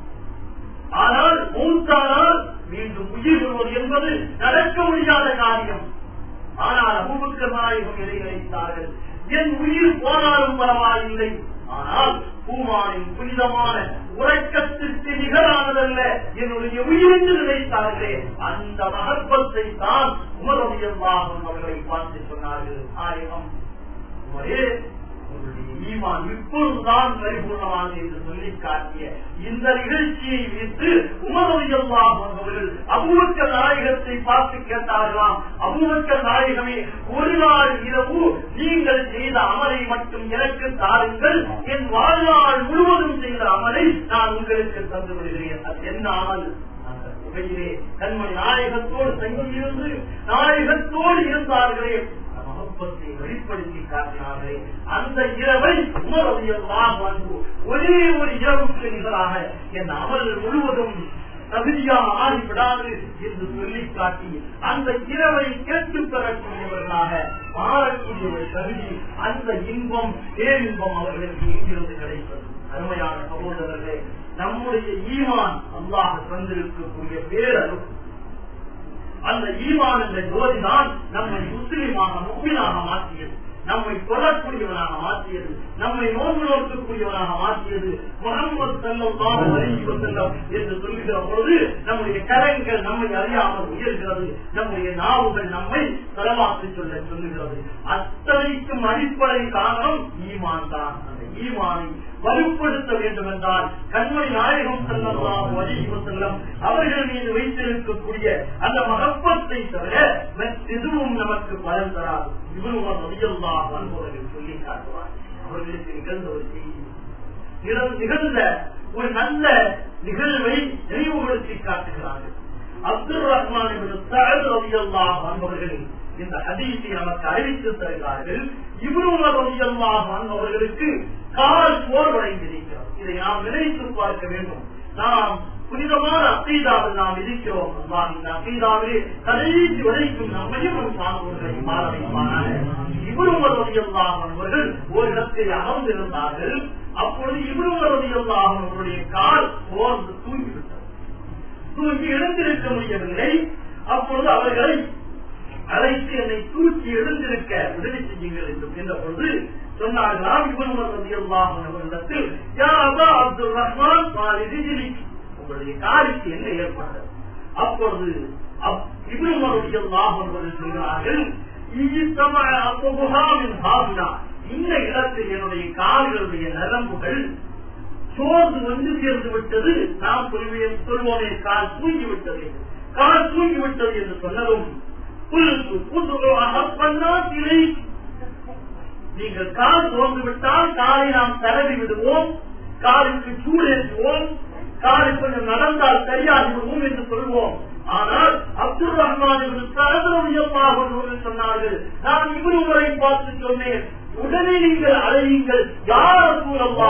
ஆனால் மூத்தானால் மீண்டும் உயிர் விடுவது என்பது நடக்க முடியாத காரியம் ஆனால் அபுபக்கர் நாயகம் எதை நினைத்தார்கள் என் உயிர் போனாலும் பரவாயில்லை ஆனால் பூமானின் புனிதமான உறக்கத்திற்கு நிகரானதல்ல என்னுடைய உயிர் என்று நினைத்தார்களே அந்த மகப்பத்தை தான் உமரவியல்லாகும் அவர்களை பார்த்து சொன்னார்கள் ஆயிரம் உமரே உங்களுடைய ஈமான் இப்பொழுதுதான் பரிபூர்ணமானது என்று சொல்லி காட்டிய இந்த நிகழ்ச்சியை வைத்து உமரவியல்லாகும் அவர்கள் அபுவக்க நாயகத்தை பார்த்து கேட்டார்களாம் அபுவக்க நாயகமே ஒரு நாள் இரவு நீங்கள் செய்த அமலை மட்டும் எனக்கு தாருங்கள் என் வாழ்நாள் முழுவதும் செய்த அமலை நான் உங்களுக்கு தந்து விடுகிறேன் அது என்ன அமல் அந்த குகையிலே கண்மணி நாயகத்தோடு தங்கியிருந்து நாயகத்தோடு இருந்தார்களே மகப்பத்தை வெளிப்படுத்தி காட்டினார்களே அந்த இரவை உணர்வியெல்லாம் வந்து ஒரே ஒரு இரவுக்கு நிகராக என் அமல் முழுவதும் தகுதியாக ஆகிவிடாது என்று சொல்லி காட்டி அந்த இரவை கேட்டு பெறக்கூடியவர்களாக மாறக்கூடிய ஒரு தகுதி அந்த இன்பம் பேரின்பம் அவர்களுக்கு எங்கிருந்து கிடைப்பது அருமையான சகோதரர்களே நம்முடைய ஈமான் அல்லாஹ் தந்திருக்கக்கூடிய பேரருள் அந்த ஈமான் என்ற ஜோதிதான் நம்மை முஸ்லீமாக முக்மீனாக மாற்றியது நம்மை தொடரக்கூடியவனாக மாற்றியது நம்மை நோன்பு நோக்கக்கூடியவனாக மாற்றியது முகமது செல்லம் தான் செல்லம் என்று சொல்லுகிற பொழுது நம்முடைய கரங்கள் நம்மை அறியாமல் உயர்கிறது நம்முடைய நாவுகள் நம்மை தரவாக்கு சொல்ல சொல்லுகிறது அத்தனைக்கும் அடிப்படை காரணம் ஈமான் தான் அந்த ஈமானை வலுப்படுத்த வேண்டும் என்றால் கண்மணி நாயகம் செல்லலாம் வலிவு செல்லம் அவர்கள் மீது வைத்திருக்கக்கூடிய அந்த மகப்பத்தை தவிர எதுவும் நமக்கு பலன் தராது இவரும் நபியல்லா அன்பவர்கள் சொல்லி காட்டுவார் அவர்களுக்கு நிகழ்ந்த ஒரு செய்தி நிகழ்ந்த ஒரு நல்ல நிகழ்வை நினைவுபடுத்தி காட்டுகிறார்கள் அப்துல் ரஹ்மான் ரவியல்லாஹ் அன்பவர்கள் இந்த ஹதீஸை நமக்கு அறிவித்து தருகிறார்கள் இவரும் ரவியல்லாஹ் அன்பவர்களுக்கு கால் சோர்வடைந்திருக்கிறோம் இதை நாம் நினைத்து பார்க்க வேண்டும் நாம் புனிதமான அசீதாவில் நாம் இருக்கிறோம் இந்த அசீதாவிலே கடைசி வரைக்கும் நம்மையும் நம் சார்ந்தவர்களை மாற வைப்பானாக இவரும் அவர்கள் ஒரு இடத்தில் அமர்ந்திருந்தார்கள் அப்பொழுது இவரும் அவர்களுடைய கால் சோர்ந்து தூங்கிவிட்டது தூங்கி எழுந்திருக்க முடியவில்லை அப்பொழுது அவர்களை அழைத்து என்னை தூக்கி எழுந்திருக்க உதவி செய்யுங்கள் என்று என்ற பொழுது சொன்னார்களாம் இவன் அவர்களிடத்தில் அப்துல் ரஹ்மான் உங்களுடைய காரிக்கு என்ன ஏற்பட்டது அப்பொழுது இவர்கள் சொல்கிறார்கள் இந்த இடத்தில் என்னுடைய கால்களுடைய நரம்புகள் சோர்ந்து வந்து சேர்ந்து விட்டது நாம் சொல்வோமே கால் தூங்கி விட்டது கால் தூங்கிவிட்டது என்று சொன்னதும் புல்லுக்கு புதுரோ அகப்பண்ணா திரை நீங்கள் கால் துவந்து விட்டால் காலை நாம் தடவி விடுவோம் காலுக்கு சூடேற்றுவோம் காலை கொஞ்சம் நடந்தால் சரியாகி விடுவோம் என்று சொல்வோம் ஆனால் அப்துல் ரஹ்மான் சரதரவியமாக சொன்னார்கள் நான் இவரு முறை பார்த்து சொன்னேன் உடனே நீங்கள் அழையுங்கள் யார் சூழல்லா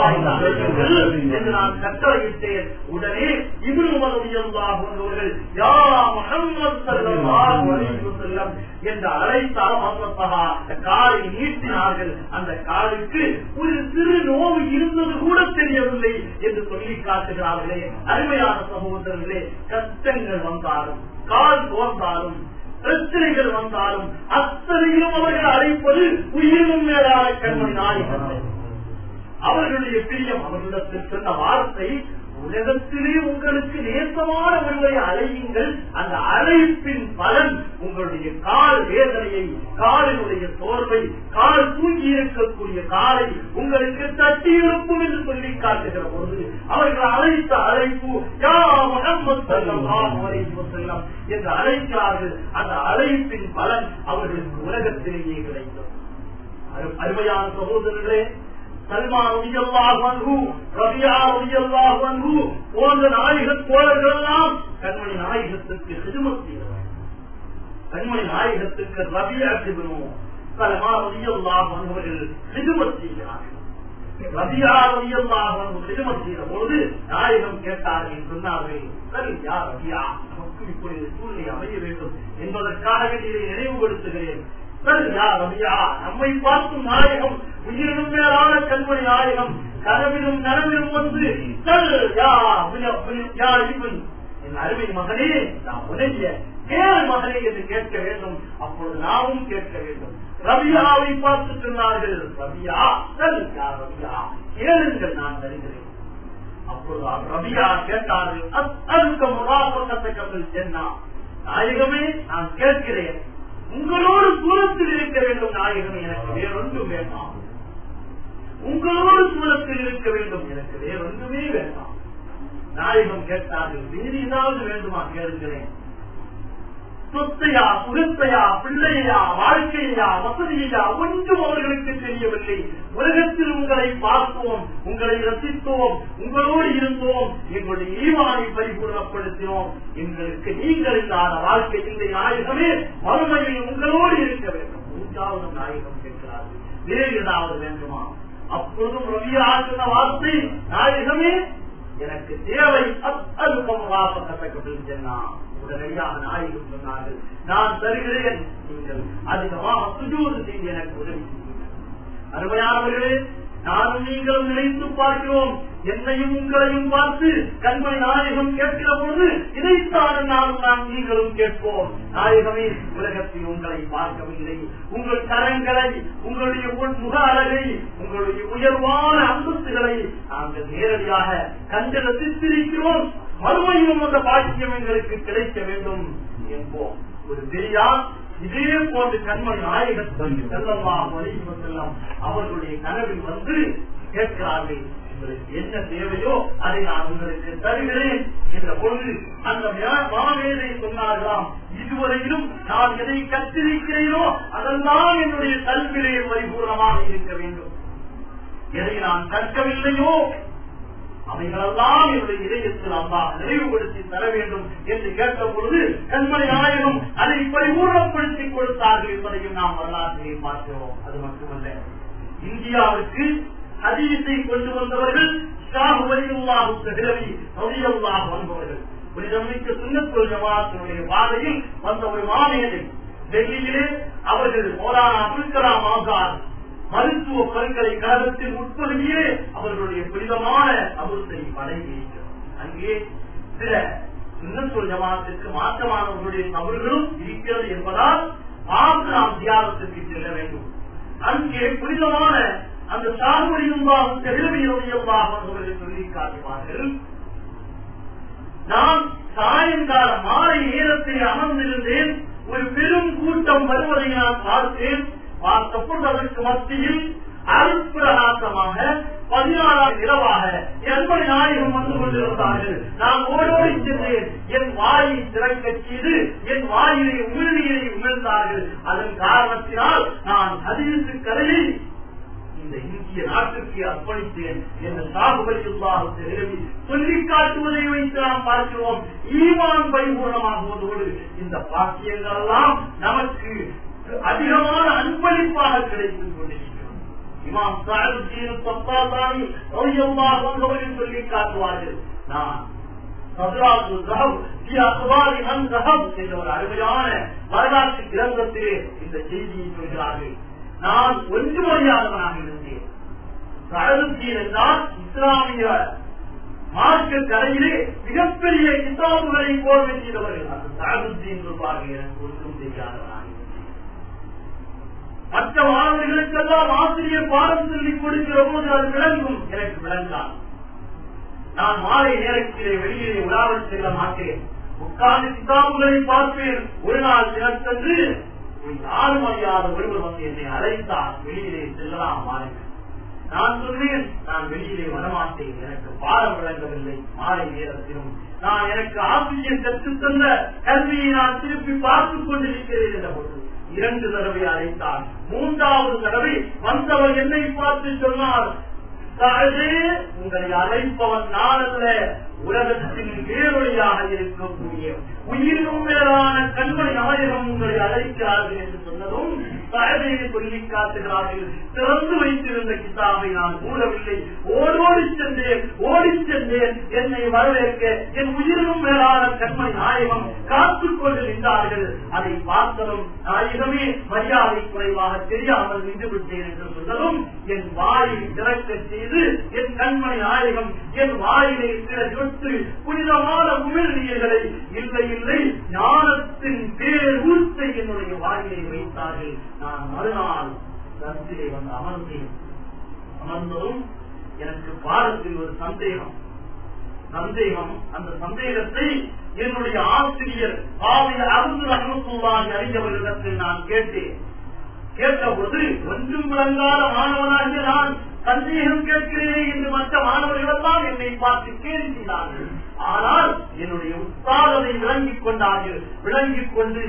என்று நான் கட்டளையிட்டேன் உடனே இவரு மதவியல்லாக யா முகம்மது ஸல்லல்லாஹு அலைஹி வஸல்லம் என்று அழைத்தால் மசத்தகா காலை நீட்டினார்கள் அந்த காலுக்கு ஒரு சிறு நோவு இருந்தது கூட தெரியவில்லை என்று சொல்லி காட்டுகிறார்களே அருமையான சமூகத்திலே கஷ்டங்கள் வந்தாலும் கால் தோன்றாலும் பிரச்சனைகள் வந்தாலும் அத்தனையும் அவர்கள் அழைப்பது உயிரினும் மேலான கண்மணி நாயகத்தை அவர்களுடைய பிரியம் அவர்களிடத்தில் சொன்ன வார்த்தை உலகத்திலே உங்களுக்கு நேசமான ஒருவரை அழையுங்கள் அந்த அழைப்பின் பலன் உங்களுடைய கால் வேதனையை காலினுடைய சோர்வை கால் தூங்கி இருக்கக்கூடிய காலை உங்களுக்கு தட்டி இருக்கும் என்று சொல்லி காட்டுகிற பொழுது அவர்கள் அழைத்த அழைப்பு யா முகம்மது ஸல்லல்லாஹு அலைஹி வஸல்லம் என்று அழைக்கிறார்கள் அந்த அழைப்பின் பலன் அவர்களுக்கு உலகத்திலேயே கிடைக்கும் அரு- அருமையான சகோதரர்களே சல்மான் ரலியல்லாஹு அன்ஹு ரபியா ரலியல்லாஹு அன்ஹு போன்ற நாயக தோழர்கள் எல்லாம் கண்மணி நாயகத்துக்கு ஹிதமத் செய்தவர் கண்மணி நாயகத்துக்கு ரபியா இப்னு சல்மா ரலியல்லாஹு அன்ஹு அவர்கள் ஹிதமத் செய்கிறார்கள் ரபியா ரலியல்லாஹு அன்ஹு ஹிதமத் செய்த பொழுது நாயகம் கேட்டார்கள் சொன்னார்கள் சரி யா ரபியா நமக்கு இப்படி ஒரு சூழ்நிலை அமைய வேண்டும் என்பதற்காக இதை நினைவுபடுத்துகிறேன் சரி யா ரபியா நம்மை பார்க்கும் நாயகம் உயிரினும் மேலான கண்மணி நாயகம் கனவிலும் நனவிலும் வந்து சல் யா புன- புன- யா இவன் என் அருமை மகனே நான் உணவிய கேள் மகனே என்று கேட்க வேண்டும் அப்பொழுது நாமும் கேட்க வேண்டும் ரபியாவை பார்த்து சொன்னார்கள் ரபியா சல் யா ரபியா கேளுங்கள் நான் தருகிறேன் அப்பொழுது ரபியா கேட்டார்கள் அத்தருக்க முகாபக்கத்தை கப்பல் சென்னா நாயகமே நான் கேட்கிறேன் உங்களோடு தூரத்தில் இருக்க வேண்டும் நாயகமே எனக்கு வேறொன்றும் வேண்டாம் உங்களோடு சூழத்தில் இருக்க வேண்டும் எனக்கு வேறொன்றுமே வேண்டாம் நாயகம் கேட்டார்கள் வேறு ஏதாவது வேண்டுமா கேளுங்களேன் சொத்தையா சுகத்தையா பிள்ளையா வாழ்க்கையா வசதியா ஒன்றும் அவர்களுக்கு தெரியவில்லை உலகத்தில் உங்களை பார்த்தோம் உங்களை ரசித்தோம் உங்களோடு இருந்தோம் எங்களுடைய ஈவானை பரிபூர்ணப்படுத்தினோம் எங்களுக்கு நீங்கள் இல்லாத வாழ்க்கை இந்த நாயகமே மறுமையில் உங்களோடு இருக்க வேண்டும் மூன்றாவது நாயகம் கேட்கிறார்கள் வேறு ஏதாவது வேண்டுமா அப்பொழுதும் ரவியா சொன்ன வார்த்தை நாயகமே எனக்கு தேவை அற்புதமாக உடனடியாக நாயகம் சொன்னார்கள் நான் தருகிறேன் நீங்கள் அதிகமாக சுஜூது செய்து எனக்கு உதவி செய்யுங்கள் அருமையானவர்களே நானும் நீங்களும் நினைத்து பார்க்கிறோம் என்னையும் உங்களையும் பார்த்து கண்மணி நாயகம் கேட்கிற பொழுது இதைத்தான் நானும் நான் நீங்களும் கேட்போம் நாயகமே உலகத்தில் உங்களை பார்க்கவில்லை உங்கள் கரங்களை உங்களுடைய உள் முக அழகை உங்களுடைய உயர்வான அந்தஸ்துகளை நாங்கள் நேரடியாக கண்டு ரசித்திருக்கிறோம் மறுமையிலும் அந்த பாக்கியம் எங்களுக்கு கிடைக்க வேண்டும் என்போம் ஒரு பெரியார் இதே போன்று கண்மணி நாயகத்தை செல்லலாம் வலியுறுத்தலாம் செல்லம் அவர்களுடைய கனவில் வந்து கேட்கிறார்கள் உங்களுக்கு என்ன தேவையோ அதை நான் உங்களுக்கு தருகிறேன் என்ற பொழுது அந்த மா- மாமேதை சொன்னார்களாம் இதுவரையிலும் நான் எதை கற்றிருக்கிறேனோ அதெல்லாம் என்னுடைய கல்விலே பரிபூர்ணமாக இருக்க வேண்டும் எதை நான் கற்கவில்லையோ அவைகளெல்லாம் என்னுடைய இதயத்தில் அம்மா நினைவுபடுத்தி தர வேண்டும் என்று கேட்ட பொழுது கண்மணி நாயகம் அதை பரிபூர்ணப்படுத்தி கொடுத்தார்கள் என்பதையும் நாம் வரலாற்றிலே பார்க்கிறோம் அது மட்டுமல்ல இந்தியாவுக்கு ஹதீஸை கொண்டு வந்தவர்கள் ஷாஹ் வலியுல்லாஹு தஹ்லவி ரலியல்லாஹு வந்தவர்கள் புனிதமிக்க சுண்ணத்துல் ஜமாத்தினுடைய பாதையில் வந்த ஒரு மாமேதை டெல்லியிலே அவர்கள் மௌலானா அபுல் கலாம் ஆசாத் மருத்துவ பல்கலைக்கழகத்தின் உட்பகுதியே அவர்களுடைய புனிதமான அமுத்தை படங்கி அங்கே சில சுண்ணத்துல் ஜமாத்திற்கு மாற்றமானவர்களுடைய தவறுகளும் இருக்கிறது என்பதால் பார்த்து நாம் தியாகத்திற்கு செல்ல வேண்டும் அங்கே புனிதமான அந்த சாகுபடியும்பாகும் தெளிவியொழியம்பாக அவர்கள் சொல்லி காட்டுவார்கள் நான் சாயங்கால மாலை நேரத்தில் அமர்ந்திருந்தேன் ஒரு பெரும் கூட்டம் வருவதை நான் பார்த்தேன் பார்த்தபோது அதற்கு மத்தியில் அருப்பிரகாசமாக பதினாறாம் இரவாக எண்பது நாயகம் வந்து கொண்டிருந்தார்கள் நான் ஓடோடி சென்றேன் என் வாயை திறக்க செய்து என் வாயிலை உமிழ்நீரை உமிழ்ந்தார்கள் அதன் காரணத்தினால் நான் ஹதீசு கரையை இந்த இந்திய நாட்டுக்கு அர்ப்பணித்தேன் என்ற சாகுபலியுள்ளாக நிலவி சொல்லி காட்டுவதை வைத்து நாம் பார்க்கிறோம் ஈமான் பரிபூர்ணமாகுவதோடு இந்த பாக்கியங்கள் எல்லாம் நமக்கு அதிகமான அன்பளிப்பாக கிடைத்துக் கொண்டிருக்கிறது இமாம் சாஹிப் தப்பாதானி அவர்கள் சொல்லி காட்டுவார்கள் நான் சதுராசு ரஹப் தி அக்பாரி அன் ரஹப் என்ற ஒரு அருமையான வரலாற்று கிரந்தத்திலே இந்த செய்தியை சொல்கிறார்கள் நான் ஒன்று மொழியாதவனாக இருந்தேன் சடலுத்தீன் என்றால் இஸ்லாமிய மார்க்க கரையிலே மிகப்பெரிய கிதாபுகளை கோர்வை செய்தவர்கள் அந்த சடலுத்தீன் சொல்வார்கள் எனக்கு ஒன்றும் தெரியாதவனாக இருந்தேன் மற்ற மாணவர்களுக்கெல்லாம் ஆசிரியர் பாடம் சொல்லிக் கொடுக்கிற போது அது விளங்கும் எனக்கு விளங்காது நான் மாலை நேரத்திலே வெளியிலே உலாவல் செல்ல மாட்டேன் உட்கார்ந்து கிதாபுகளை பார்ப்பேன் ஒரு நாள் தினத்தன்று யாரும் அறியாத ஒருவர் வந்து என்னை அழைத்தார் வெளியிலே செல்லலாம் வாருங்கள் நான் சொன்னேன் நான் வெளியிலே வரமாட்டேன் எனக்கு பாடம் விளங்கவில்லை மாலை நேரத்திலும் நான் எனக்கு ஆசிரியர் கற்றுத் தந்த கல்வியை நான் திருப்பி பார்த்துக் கொண்டிருக்கிறேன் என்ற போது இரண்டு தடவை அழைத்தார் மூன்றாவது தடவை வந்தவர் என்னை பார்த்து சொன்னார் "சாரதே, உங்களை அழைப்பவன் நான் அல்ல உலகத்தின் வேறொழியாக இருக்கக்கூடிய உயிரினும் மேலான கண்மணி நாயகம் உங்களை அழைக்கிறார்கள் என்று சொன்னதும் சாரதையை சொல்லி காட்டுகிறார்கள் திறந்து வைத்திருந்த கிதாபை நான் மூடவில்லை ஓடோடி சென்றேன் ஓடி சென்றேன் என்னை வரவேற்க என் உயிரினும் மேலான கண்மணி நாயகம் காத்துக் கொண்டு நின்றார்கள் அதை பார்த்ததும் நாயகமே மரியாதை குறைவாக தெரியாமல் நின்று விட்டேன் என்று சொன்னதும் என் வாயை திறக்க செய்து என் கண்மணி நாயகம் என் வாயிலை சில சொத்து புனிதமான உமிழ்நீர்களை இல்லை இல்லை ஞானத்தின் பேர் ஊர்த்தை என்னுடைய வாயிலை வைத்தார்கள் நான் மறுநாள் கருத்திலே வந்து அமர்ந்தேன் அமர்ந்ததும் எனக்கு பாடத்தில் ஒரு சந்தேகம் சந்தேகம் அந்த சந்தேகத்தை என்னுடைய ஆசிரியர் பாவையில் அருந்து ரஹமத்துல்லாஹி அறிந்தவர்களிடத்தில் நான் கேட்டேன் கேட்டபோது ஒன்றும் விளங்காத மாணவனாகிய நான் சந்தேகம் கேட்கிறேன் என்று மற்ற மாணவர்கள் எல்லாம் என்னை பார்த்து கேள்வி செய்தார்கள் ஆனால் என்னுடைய உற்சாகத்தை விளங்கிக் கொண்டார்கள் விளங்கிக் கொண்டு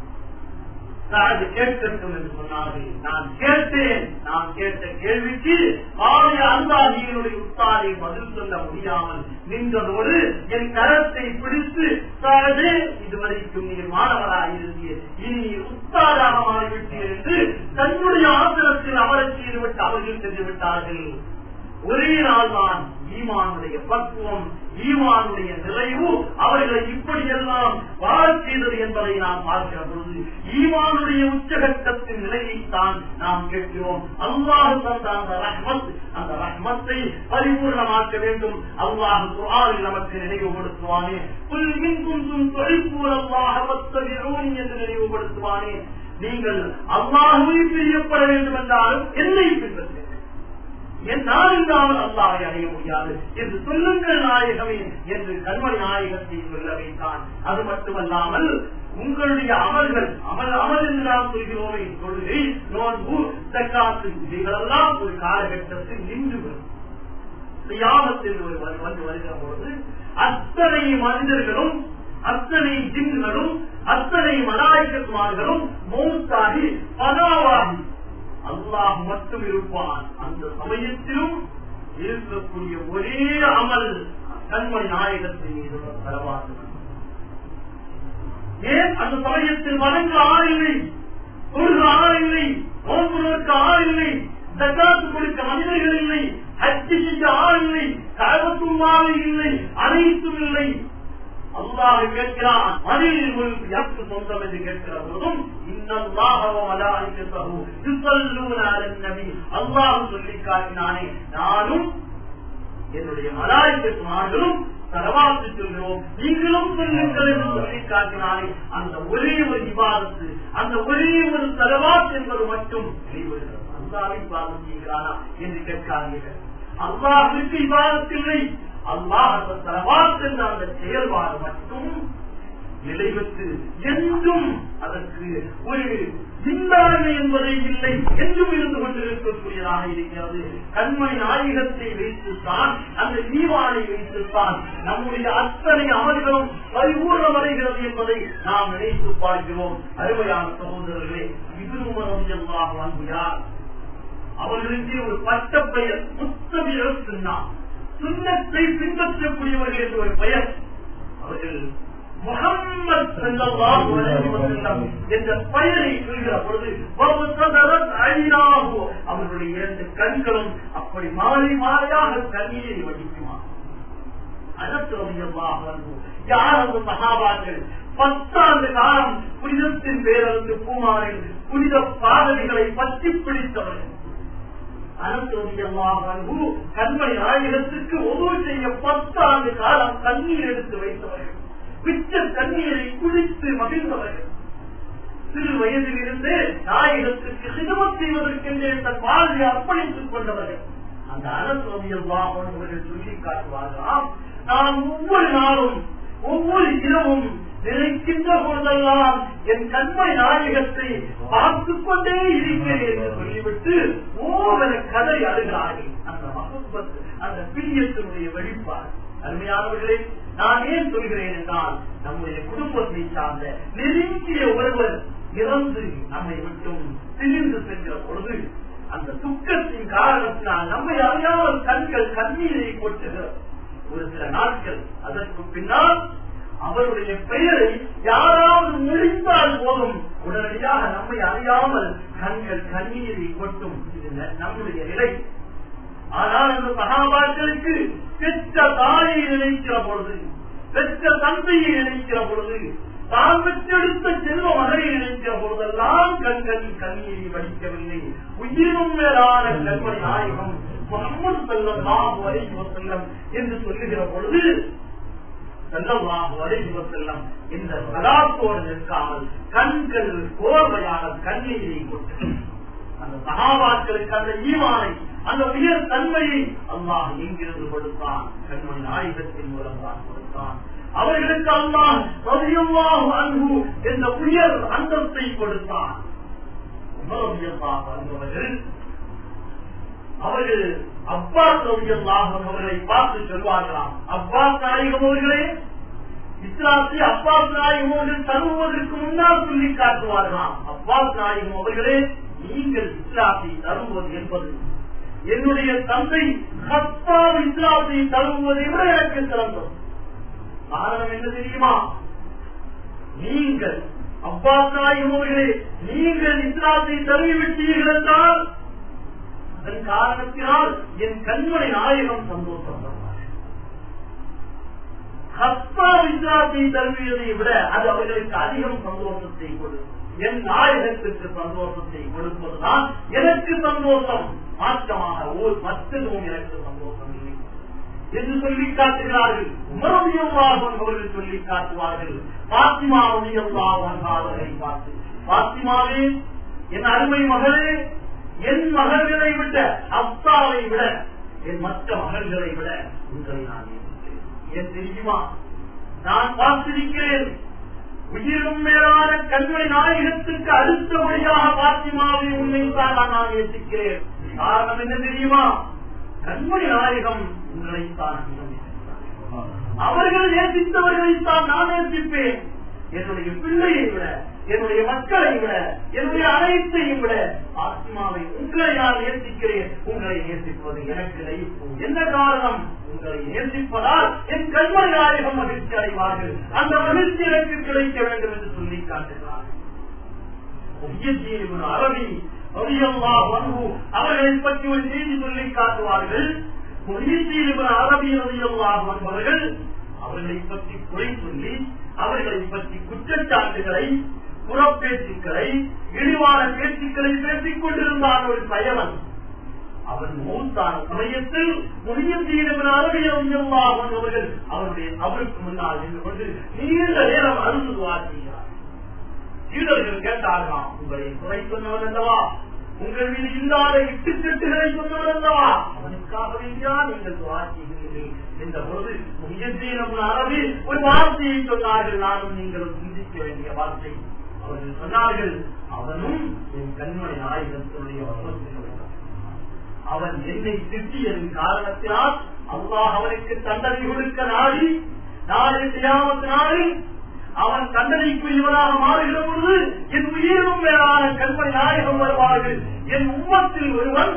அது கேட்கட்டும் என்று சொன்னார்கள் நான் கேட்டேன் நான் கேட்ட கேள்விக்கு ஆலய அந்தாதியினுடைய உத்தாரை பதில் சொல்ல முடியாமல் நின்றதோடு என் கரத்தை பிடித்து சாரதே இதுவரைக்கும் நீர் மாணவராக இருந்தீர் இனி உத்தாராக மாறிவிட்டீர் என்று தன்னுடைய ஆசிரத்தில் அமரச் செய்துவிட்டு அவர்கள் சென்று விட்டார்கள் ஒரே நாள் தான் ஈமானுடைய பக்குவம் ஈமானுடைய நிறைவு அவர்களை இப்படியெல்லாம் வாழச் செய்தது என்பதை நாம் பார்க்கிற பொழுது ஈமானுடைய உச்சகட்டத்தின் நிலையைத்தான் நாம் கேட்கிறோம் அல்லாஹு தந்த அந்த ரஹ்மத் அந்த ரஹ்மத்தை பரிபூர்ணமாக்க வேண்டும் அல்லாஹு குரானில் நமக்கு நினைவுபடுத்துவானே புல் மின்கும் தொழிற்பூர் அல்லாஹ் என்று நினைவுபடுத்துவானே நீங்கள் அல்லாஹுவை பிரியப்பட வேண்டும் என்றாலும் என்னை பின்பற்ற நான் இல்லாமல் அல்லாவை அடைய முடியாது என்று சொல்லுங்கள் நாயகமே என்று கண்மணி நாயகத்தை சொல்ல வைத்தான் அது மட்டுமல்லாமல் உங்களுடைய அமல்கள் அமல் அமல் என்று நாம் சொல்கிறோமே தொழுகை நோன்பு தக்காத்து இவைகளெல்லாம் ஒரு காலகட்டத்தில் நின்று வரும் தியாகத்தில் ஒரு வந்து வருகிற பொழுது அத்தனை மனிதர்களும் அத்தனை ஜின்களும் அத்தனை மலாய்க்கத்துமார்களும் மௌத்தாகி பதாவாகி அல்லாஹ் மட்டும் இருப்பான் அந்த சமயத்திலும் இருக்கக்கூடிய ஒரே அமல் கண்மணி நாயகத்தின் மீது தரவாது ஏன் அந்த சமயத்தில் வணங்க ஆள் இல்லை தொழுக ஆள் இல்லை நோன்பு நோக்க ஆள் இல்லை தக்காத்து கொடுக்க மனிதர்கள் இல்லை ஹஜ்ஜி செய்ய ஆள் இல்லை கழகத்தும் ஆள் இல்லை அனைத்தும் இல்லை அல்லாஹ் கேட்கிறான் மனிதன் உங்களுக்கு யாருக்கு சொந்தம் என்று கேட்கிற போதும் அல்லாஹ் சொல்லி காட்டினானே நானும் என்னுடைய மலாய்க்கு நாங்களும் தரவாத்து சொல்கிறோம் நீங்களும் சொல்லுங்கள் என்று சொல்லி காட்டினாலே அந்த ஒரே ஒரு விவாதத்து அந்த ஒரே ஒரு தரவாத் என்பது மட்டும் வெளிவருகிறது அல்லாவை விவாதம் செய்கிறானா என்று கேட்காதீர்கள் அல்லாஹுக்கு விவாதத்தில்லை அல்லாஹ் அந்த தரவாத் என்ற அந்த செயல்பாடு மட்டும் நிலை பெற்று என்றும் அதற்கு ஒரு சிந்தாண்மை என்பதே இல்லை என்றும் இருந்து கொண்டிருக்கக்கூடியதாக இருக்கிறது கண்மணி நாயகத்தை வைத்துத்தான் அந்த ஈவானை வைத்துத்தான் நம்முடைய அத்தனை அமல்களும் பரிபூர்ணமடைகிறது என்பதை நாம் நினைத்து பார்க்கிறோம் அருமையான சகோதரர்களே இதுமாக வந்துள்ளார் அவர்களுக்கு ஒரு பட்ட பெயர் முத்தமிழ் சுண்ணா சுண்ணத்தை பின்பற்றக்கூடியவர்கள் என்று ஒரு பெயர் அவர்கள் முகம்மது ஸல்லல்லாஹு அலைஹி வஸல்லம் என்ற பெயரை சொல்கிற பொழுது வபுத்ததரத் ஐனாஹு அவர்களுடைய இரண்டு கண்களும் அப்படி மாறி மாறியாக கண்ணீரை வடிக்குமா யார் அந்த சகாபாக்கள் பத்தாண்டு காலம் புனிதத்தின் பேரந்து பூமாரில் புனித பாதவிகளை பற்றி பிடித்தவர்கள் அனந்தோதியமாக கண்மணி ஆயிரத்துக்கு உதவி செய்ய பத்தாண்டு காலம் தண்ணீர் எடுத்து வைத்தவர்கள் பிச்ச தண்ணீரை குடித்து மகிழ்ந்தவர்கள் சிறு வயதில் இருந்து நாயகத்திற்கு சிதமம் செய்வதற்கென்றே தன் வாழ்வை அர்ப்பணித்துக் கொண்டவர்கள் அந்த அனந்தோதியமாக அவர்கள் சொல்லி காட்டுவார்களாம் நான் ஒவ்வொரு நாளும் ஒவ்வொரு இரவும் நினைக்கின்ற பொழுதெல்லாம் என் கண்மை நாயகத்தை பார்த்துக் கொண்டே இருக்கிறேன் என்று சொல்லிவிட்டு ஓவர கதை அழுகிறார்கள் அந்த மகப்பத் அந்த பிரியத்தினுடைய வெளிப்பாடு அருமையானவர்களே நான் ஏன் சொல்கிறேன் என்றால் நம்முடைய குடும்பத்தை சார்ந்த நெருங்கிய ஒருவர் இறந்து நம்மை விட்டும் திரிந்து சென்ற பொழுது அந்த துக்கத்தின் காரணத்தினால் நம்மை அறியாமல் கண்கள் கண்ணீரை கொட்டுகிறது ஒரு சில நாட்கள் அதற்கு பின்னால் அவருடைய பெயரை யாராவது முடிந்தால் போதும் உடனடியாக நம்மை அறியாமல் கண்கள் கண்ணீரை கொட்டும் இது நம்முடைய நிலை ஆனால் அந்த மகாபாக்களுக்கு பெற்ற தாயை நினைக்கிற பொழுது பெற்ற தந்தையை நினைக்கிற பொழுது தான் பெற்றெடுத்த செல்வ மகனை நினைக்கிற பொழுதெல்லாம் கண்கள் கண்ணீரை வடிக்கவில்லை உயிரும் மேலான கண்மணி நாயகம் முகமது செல்லம் செல்லம் என்று சொல்லுகிற பொழுது செல்லம் இந்த சதாத்தோடு நிற்காமல் கண்கள் கோர்வையான கண்ணீரை கொண்டு அந்த சகாபாக்களுக்கு அந்த ஈவானை அந்த உயர் தன்மையை அல்லாஹ் எங்கிருந்து கொடுத்தான் கண்மணி நாயகத்தின் மூலம் தான் கொடுத்தான் அவர்களுக்கு அல்லாஹ் ரலியல்லாஹு அன்ஹு என்ற உயர் அந்தத்தை கொடுத்தான் அவர்கள் அவர்கள் அப்பாஸ் ரவியல்லாஹம் அவர்களை பார்த்து சொல்வார்களாம் அப்பாஸ் நாயகம் அவர்களே இஸ்லாத்தை அப்பாஸ் நாயகம் அவர்கள் தருவதற்கு முன்னால் சொல்லி காட்டுவார்களாம் அப்பாஸ் நாயகம் அவர்களே நீங்கள் இஸ்லாத்தை தருவது என்பது என்னுடைய தந்தை ஹத்தாம் இஸ்லாத்தை தருவதை விட எனக்கு சிறந்தது காரணம் என்ன தெரியுமா நீங்கள் அப்பாஸ் நாயகம் அவர்களே நீங்கள் இஸ்லாத்தை தருவிவிட்டீர்கள் என்றால் அதன் காரணத்தினால் என் கண்மணி நாயகம் சந்தோஷம் ஹஸ்தா விசாரத்தை தருவியதை விட அது அவர்களுக்கு அதிகம் சந்தோஷத்தை கொடுக்கும் என் நாயகத்திற்கு சந்தோஷத்தை கொடுப்பதுதான் எனக்கு சந்தோஷம் மாற்றமாக ஓர் மற்றதும் எனக்கு சந்தோஷம் இல்லை என்று சொல்லி காட்டுகிறார்கள் உமரவியல்லாகும் அவர்கள் சொல்லி காட்டுவார்கள் பாத்திமாவுடையல்லாகும் அவர்களை பார்த்து பாத்திமாவே என் அருமை மகளே என் மகள்களை விட அப்பாவை விட என் மற்ற மகள்களை விட உங்களை நான் நேசிக்கிறேன் ஏன் தெரியுமா நான் பார்த்திருக்கிறேன் உயிரும் மேலான கண்மை நாயகத்துக்கு அடுத்தபடியாக பாத்திமாவை உண்மைத்தான் நான் நேசிக்கிறேன் காரணம் என்ன தெரியுமா கண்மணி நாயகம் உங்களைத்தான் அவர்கள் நேசித்தவர்களைத்தான் நான் நேசிப்பேன் என்னுடைய பிள்ளையை விட என்னுடைய மக்களை விட என்னுடைய அனைத்தையும் விட ஆத்மாவை உங்களை நான் நேசிக்கிறேன் உங்களை நேசிப்பது எனக்கு லயிக்கும் என்ன காரணம் உங்களை நேசிப்பதால் என் கண்மை நாயகம் மகிழ்ச்சி அடைவார்கள் அந்த மகிழ்ச்சி எனக்கு கிடைக்க வேண்டும் என்று சொல்லி காட்டுகிறார்கள் அரபி அவர்களை பற்றி ஒரு செய்தி சொல்லி காட்டுவார்கள் அரபி அவர்கள் அவர்களை பற்றி குறை சொல்லி அவர்களை பற்றி குற்றச்சாட்டுகளை புறப்பேச்சுக்களை இழிவான பேச்சுக்களை பேசிக் கொண்டிருந்தான் ஒரு பயவன் அவன் மூத்தான சமயத்தில் முடியும் அரபியம் அவர்கள் அவருடைய அவருக்கு முன்னால் நின்று கொண்டு நீண்ட நேரம் அருந்து வாசிக்கிறார் யூதர்கள் கேட்டார்களாம் உங்களை குறை சொன்னவன் அல்லவா உங்கள் மீது இல்லாத இட்டுக்கட்டுகளை சொன்னவரல்லவா அவனுக்காக வேண்டியா நீங்கள் துவா செய்கிறீர்கள் என்ற பொழுது முயற்சியினம் அரபி ஒரு வார்த்தையை சொன்னார்கள் நானும் நீங்களும் சிந்திக்க வேண்டிய வார்த்தை அவர்கள் சொன்னார்கள் அவனும் என் கண்மணி நாயகத்தினுடைய வசனத்தில் அவன் என்னை திட்டியதன் காரணத்தினால் அல்லாஹ் அவனுக்கு தண்டனை கொடுக்க நாடி நாளை செய்யாமத்து நாளில் அவன் தண்டனைக்குரியவனாக மாறுகிற பொழுது என் உயிரும் மேலான கண்மணி நாயகம் வருவார்கள் என் உம்மத்தில் ஒருவன்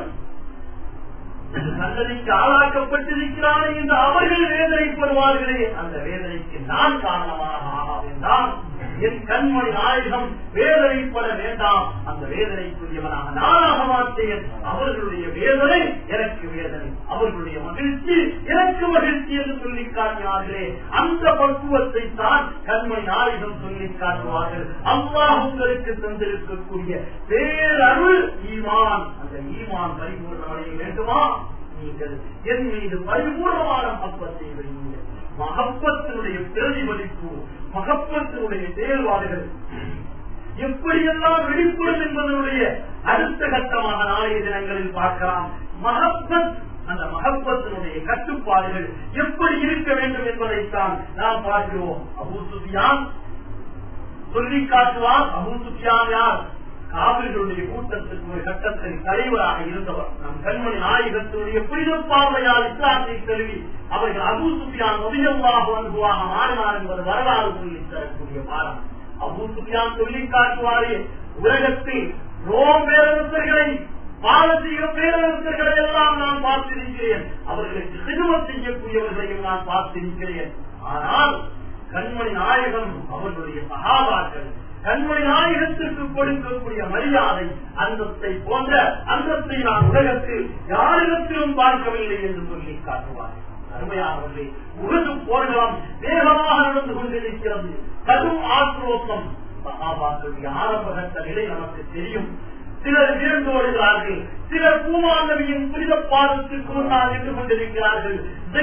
தண்டனைக்கு ஆளாக்கப்பட்டிருக்கிறானே என்று அவர்கள் வேதனைப்படுவார்களே அந்த வேதனைக்கு நான் காரணமாக ஆகாவின்றான் என் கண்மணி நாயகம் வேதனைப்பட வேண்டாம் அந்த வேதனைக்குரியவனாக நானாக மாட்டேன் அவர்களுடைய வேதனை எனக்கு வேதனை அவர்களுடைய மகிழ்ச்சி எனக்கு மகிழ்ச்சி என்று சொல்லி காட்டினார்களே அந்த பக்குவத்தை தான் கண்மணி நாயகம் சொல்லி காட்டுவார்கள் அல்லாஹ் உங்களுக்கு தந்திருக்கக்கூடிய பேரருள் ஈமான் அந்த ஈமான் பரிபூர்ணமடைய வேண்டுமா நீங்கள் என் மீது பரிபூர்ணமான பக்குவத்தை வையுங்கள் மகப்பத்தினுடைய பிரதிபலிப்பு மகப்பத்தினுடைய செயல்பாடுகள் எப்படியெல்லாம் வெளிப்படும் என்பதனுடைய அடுத்த கட்டமாக நாளைய தினங்களில் பார்க்கலாம் மகப்பத் அந்த மகப்பத்தினுடைய கட்டுப்பாடுகள் எப்படி இருக்க வேண்டும் என்பதைத்தான் நாம் பார்க்கிறோம் அபூ சுஃபியான் சொல்லி காட்டுவார் அபூ சுஃபியான் யார் காவிர்களுடைய கூட்டத்துக்கு ஒரு கட்டத்தில் தலைவராக இருந்தவர் நம் கண்மணி நாயகத்தினுடைய புனித பார்வையால் இஸ்லாத்தை கருவி அவர்கள் அபூ சுஃபியான் உதயமாக அனுபவாக மாறினார் என்பது வரலாறு சொல்லி தரக்கூடிய பாடம் அபூ சுஃபியான் சொல்லி காட்டுவாரே உலகத்தில் ரோம் பேரரசர்களை பாரசீக பேரரசர்களை எல்லாம் நான் பார்த்திருக்கிறேன் அவர்களுக்கு சிறுமம் செய்யக்கூடியவர்களையும் நான் பார்த்திருக்கிறேன் ஆனால் கண்மணி நாயகம் அவர்களுடைய சகாபாக்கள் கண்மணி நாயகத்திற்கு கொடுக்கக்கூடிய மரியாதை அந்தத்தை போன்ற அந்தத்தை நான் உலகத்தில் யாரிடத்திலும் பார்க்கவில்லை என்று சொல்லி காட்டுவார் அருமையானவர்களே உலக போர்களும் வேகமாக நடந்து கொண்டிருக்கிறது கடும் ஆக்ரோஷம் சகாபாக்களுடைய ஆரம்பகத்த நிலை நமக்கு தெரியும் சிலர் விரண்டு ஓடுகிறார்கள் சிலர் பூமாண்டவியின் புனித பாதத்திற்கு முன்னால் நின்று கொண்டிருக்கிறார்கள்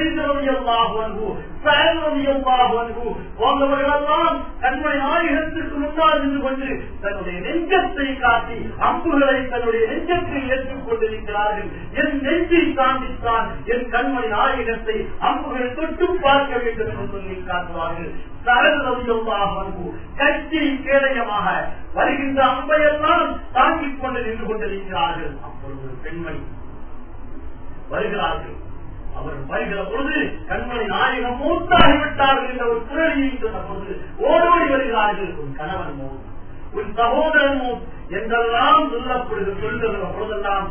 போன்றவர்களெல்லாம் தன்னுடைய நாயகத்திற்கு முன்னால் நின்று கொண்டு தன்னுடைய நெஞ்சத்தை காட்டி அம்புகளை தன்னுடைய நெஞ்சத்தில் ஏற்றுக் கொண்டிருக்கிறார்கள் என் நெஞ்சை தாண்டித்தான் என் கண்மணி நாயகத்தை அம்புகள் தொட்டு பார்க்க வேண்டும் என்று சொல்லி காட்டுவார்கள் கட்சி கேடயமாக வருகின்ற அம்பையெல்லாம் தாங்கிக் கொண்டு நின்று கொண்டிருக்கிறார்கள் அப்பொழுது ஒரு பெண்மணி வருகிறார்கள் அவர் வருகிற பொழுது கண்மணி நாயகம் மூத்தாகிவிட்டார்கள் என்ற ஒரு குரலியை சொன்ன பொழுது ஓடோடி வருகிறார்கள் உன் கணவன் மூத் உன் சகோதரன் மூத் என்றெல்லாம் சொல்லப்படுகிற சொல்லுகிற பொழுதெல்லாம்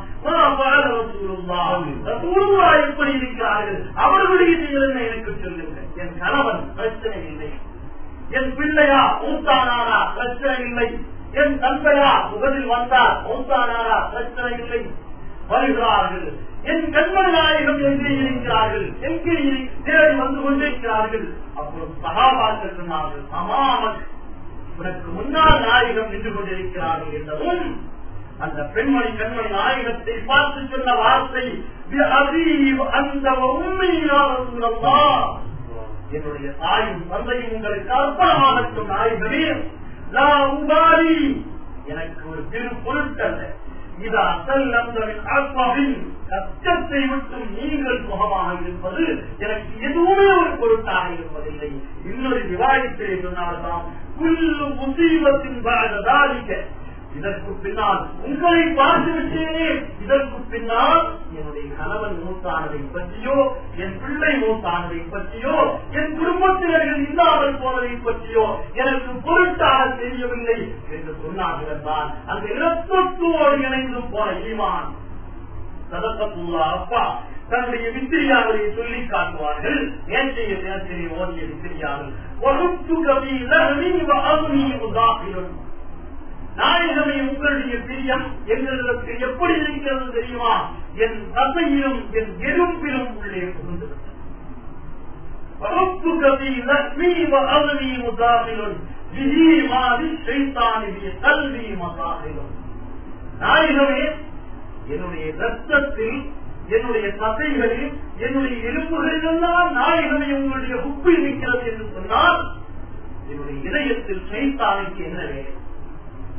எப்படி இருக்கிறார்கள் அவர்களுடைய நீங்கள் என்ன எனக்கு சொல்லுங்கள் என் கணவன் பிரச்சனை இல்லை என் பிள்ளையா மூத்தானாரா பிரச்சனை இல்லை என் தந்தையா முகதில் வந்தார் மூத்தானாரா பிரச்சனை இல்லை வருகிறார்கள் என் கண்மணி நாயகம் எங்கே இருக்கிறார்கள் எங்கே தேடி வந்து கொண்டிருக்கிறார்கள் அப்பொழுது சகாபாக்கள் சொன்னார்கள் அமாமத் உனக்கு முன்னால் நாயகம் நின்று கொண்டிருக்கிறார்கள் என்றதும் அந்த பெண்மணி கண்மணி நாயகத்தை பார்த்து சொன்ன வார்த்தை அந்த உண்மையாக என்னுடைய தாயும் தந்தையும் உங்களுக்கு அர்ப்பணமாகட்டும் நாயகமே உபாரி எனக்கு ஒரு பெரு பொருட்கள் இது அசல் நந்தரின் ஆத்மாவின் கஷ்டத்தை விட்டும் நீங்கள் முகமாக இருப்பது எனக்கு எதுவுமே ஒரு பொருட்டாக இருப்பதில்லை இன்னொரு விவாதத்திலே சொன்னால்தான் புல்லு முசீபத்தின் பாகதாரிக்க இதற்கு பின்னால் உங்களை பார்த்து விட்டேனே இதற்கு பின்னால் என்னுடைய கணவன் மூத்தானதை பற்றியோ என் பிள்ளை மூத்தானதை பற்றியோ என் குடும்பத்தினர்கள் இல்லாமல் போனதை பற்றியோ எனக்கு பொருட்டாக தெரியவில்லை என்று சொன்னார்கள் தான் அந்த இரத்தத்தோடு இணைந்து போன ஈமான் சதத்தத்துள்ளா அப்பா தன்னுடைய வித்திரியாவதை சொல்லி காட்டுவார்கள் நேற்றைய நேற்றைய ஓதிய வித்திரியாவில் வகுப்பு கவியில் அருணி உதாகிலும் நாயகமே உங்களுடைய பிரியம் எங்களுக்கு எப்படி இருக்கிறது தெரியுமா என் தசையிலும் என் எறும்பிலும் உள்ளே புகுந்தது நாயகமே என்னுடைய ரத்தத்தில் என்னுடைய தசைகளில் என்னுடைய எலும்புகளில் எல்லாம் நாயகமே உங்களுடைய உப்பு இருக்கிறது என்று சொன்னால் என்னுடைய இதயத்தில் சைத்தானுக்கு என்ன வேலை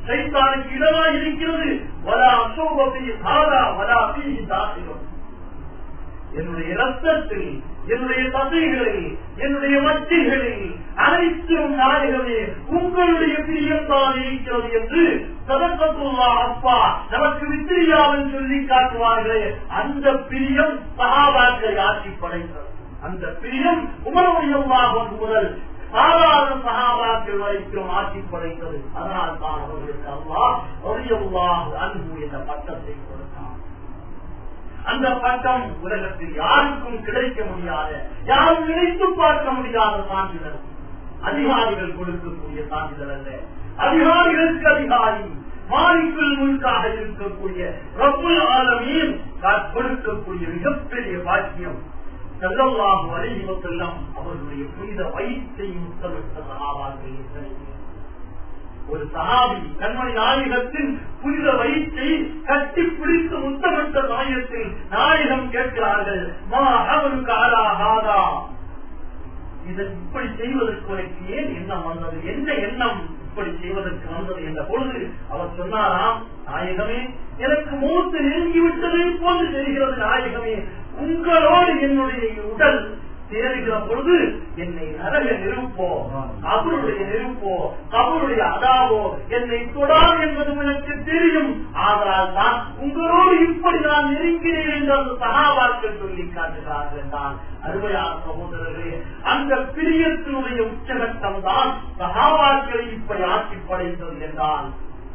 சைத்தானுக்கு இடமா இருக்கிறது வலா அசோபி ஆதா வலா பீ தாசிலும் என்னுடைய ரத்தத்தில் என்னுடைய தசைகளில் என்னுடைய மச்சிகளில் அனைத்தும் நாயகமே உங்களுடைய பிரியம்தான் இருக்கிறது என்று சதக்கத்துல்லா அப்பா நமக்கு வித்திரியாவில் சொல்லி காட்டுவார்களே அந்த பிரியம் சகாபாக்களை ஆட்சி படைத்தது அந்த பிரியம் உமரமையமாக முதல் சாதாரண சகாபாக்கள் வரைக்கும் ஆட்சி படைத்தது அதனால் தான் அவர்களுக்கு அல்லா ஒரியல்லாஹ் அன்பு என்ற பட்டத்தை கொடுத்தார் அந்த பட்டம் உலகத்தில் யாருக்கும் கிடைக்க முடியாத யாரும் நினைத்து பார்க்க முடியாத சான்றிதழ் அதிகாரிகள் கொடுக்கக்கூடிய சான்றிதழ் அல்ல அதிகாரிகளுக்கு அதிகாரி மாலிக்குள் முழுக்காக இருக்கக்கூடிய ரப்புல் ஆலமீன் கொடுக்கக்கூடிய மிகப்பெரிய பாக்கியம் செல்லவாக வரைவதெல்லாம் அவர்களுடைய புனித வயிற்றை முத்தமிட்ட சகாபார்கள் ஒரு சகாபி கண்மணி நாயகத்தின் புனித வயிற்றை கட்டி பிடித்து முத்தமிட்ட சமயத்தில் நாயகம் கேட்கிறார்கள் மா அவருக்கு ஆளாகாதா இதை இப்படி செய்வதற்கு உனக்கு ஏன் எண்ணம் வந்தது என்ன எண்ணம் இப்படி செய்வதற்கு வந்தது என்ற பொழுது அவர் சொன்னாராம் நாயகமே எனக்கு மூத்து நெருங்கிவிட்டதை போன்று தெரிகிறது நாயகமே உங்களோடு என்னுடைய உடல் சேருகிற பொழுது என்னை நரக நெருப்போ அவருடைய நெருப்போ அவருடைய அதாவோ என்னை தொடாம் என்பது எனக்கு தெரியும் ஆனால் தான் உங்களோடு இப்படி நான் நெருங்கினேன் என்று அந்த சகாபாக்கள் சொல்லி காட்டுகிறார்கள் என்றால் அருமையான சகோதரர்களே அந்த பிரியத்தினுடைய உச்சகட்டம் தான் சகாபாக்களை இப்படி ஆட்சி படைத்தது என்றால்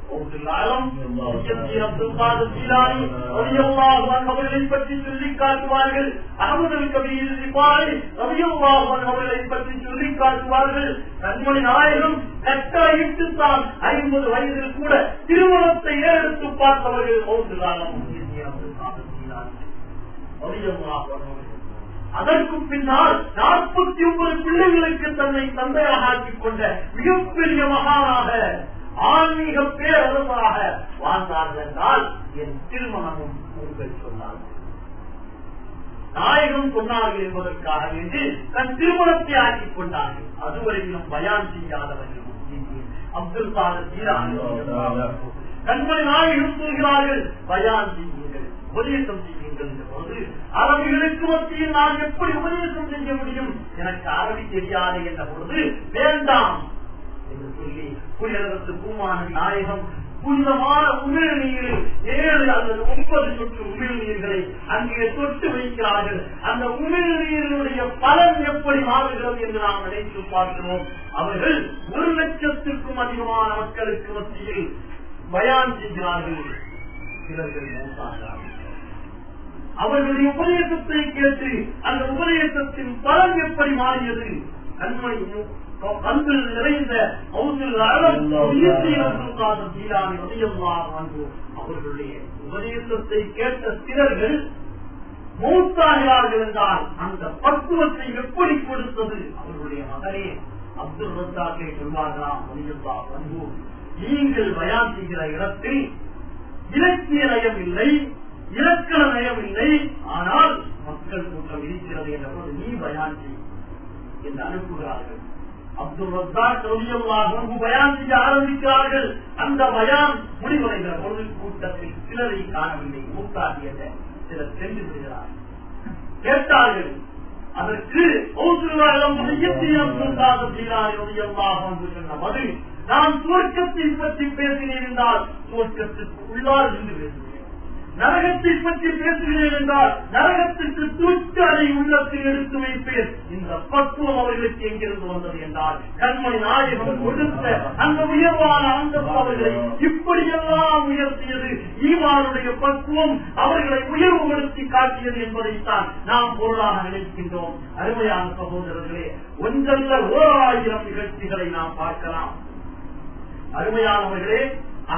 அவர்களை பற்றி சொல்லி காட்டுவார்கள் அகமது கபீர் அவர்களை பற்றி சொல்லி காட்டுவார்கள் கண்மணி நாயகம் கட்டாயிட்டு தான் ஐம்பது வயதில் கூட திருமணத்தை ஏறெடுத்து பார்த்தவர்கள் ஒன்று காலம் அதற்கு பின்னால் நாற்பத்தி ஒன்பது பிள்ளைகளுக்கு தன்னை தந்தையாக ஆக்கிக் கொண்ட மிகப்பெரிய மகானாக ஆன்மீக பேரரசாக வாழ்ந்தார்கள் என்றால் என் திருமணமும் உங்கள் சொன்னார்கள் நாயகம் சொன்னார்கள் என்பதற்காக வேண்டி தன் திருமணத்தை ஆக்கிக் கொண்டார்கள் அதுவரையிலும் பயான் செய்யாதவர்கள் அப்துல் காதர் ஜீரானி கண்மணி நாயகம் சொல்கிறார்கள் பயான் செய்யுங்கள் உபதேசம் செய்யுங்கள் என்ற பொழுது அரபிகளுக்கு மத்தியில் நான் எப்படி உபதேசம் செய்ய முடியும் எனக்கு அரபி தெரியாது என்ற பொழுது வேண்டாம் என்று சொல்லி குடியரசு பூமான நாயகம் புனிதமான உமிழ் நீரில் ஏழு அல்லது ஒன்பது சொட்டு உமிழ் நீர்களை அங்கே தொட்டு வைக்கிறார்கள் அந்த உமிழ் நீரினுடைய பலன் எப்படி மாறுகிறது என்று நாம் நினைத்து பார்க்கிறோம் அவர்கள் ஒரு லட்சத்திற்கும் அதிகமான மக்களுக்கு மத்தியில் பயான் செய்கிறார்கள் சிலர்கள் மூத்தாகிறார்கள் அவர்களுடைய உபதேசத்தை கேட்டு அந்த உபதேசத்தின் பலன் எப்படி மாறியது கண்மணி கண்கள் நிறைந்த அவர்களுடைய உபதேசத்தை கேட்ட சிலர்கள் மூத்தாகிறார்கள் என்றால் அந்த பக்குவத்தை எப்படி கொடுத்தது அவர்களுடைய மகனே அப்துல் ரத்தாக்கை சொல்வார்களாம் மனிதா அன்பு நீங்கள் பயான் செய்கிற இடத்தில் இலக்கிய நயம் இல்லை இலக்கண நயம் இல்லை ஆனால் மக்கள் கூட்டம் இருக்கிறது என்ற போது நீ பயான் செய் என்று அனுப்புகிறார்கள் அப்துல் ரத்தாக் ரவியல்லாஹு பயான் செய்ய ஆரம்பிக்கிறார்கள் அந்த பயான் முடிவடைகிற பொழுது கூட்டத்தில் சிலரை காணவில்லை மூத்தாகியத சிலர் சென்று விடுகிறார்கள் கேட்டார்கள் அதற்கு சொன்னது நான் சுவர்க்கத்தை பற்றி பேசினேன் என்றால் சுவர்க்கத்திற்கு உள்ளார் என்று பேசுகிறேன் நரகத்தை பற்றி பேசுகிறேன் என்றால் நரகத்திற்கு தூக்கு அதை உள்ளத்தில் எடுத்து வைப்பேன் இந்த பக்குவம் அவர்களுக்கு எங்கிருந்து வந்தது என்றால் கண்மணி நாயகம் கொடுத்த அந்த உயர்வான அந்த அவர்களை இப்படியெல்லாம் உயர்த்தியது ஈமானுடைய பக்குவம் அவர்களை உயர்வுபடுத்தி காட்டியது என்பதைத்தான் நாம் பொருளாக நினைக்கின்றோம் அருமையான சகோதரர்களே ஒன்றல்ல ஓராயிரம் நிகழ்ச்சிகளை நாம் பார்க்கலாம் அருமையானவர்களே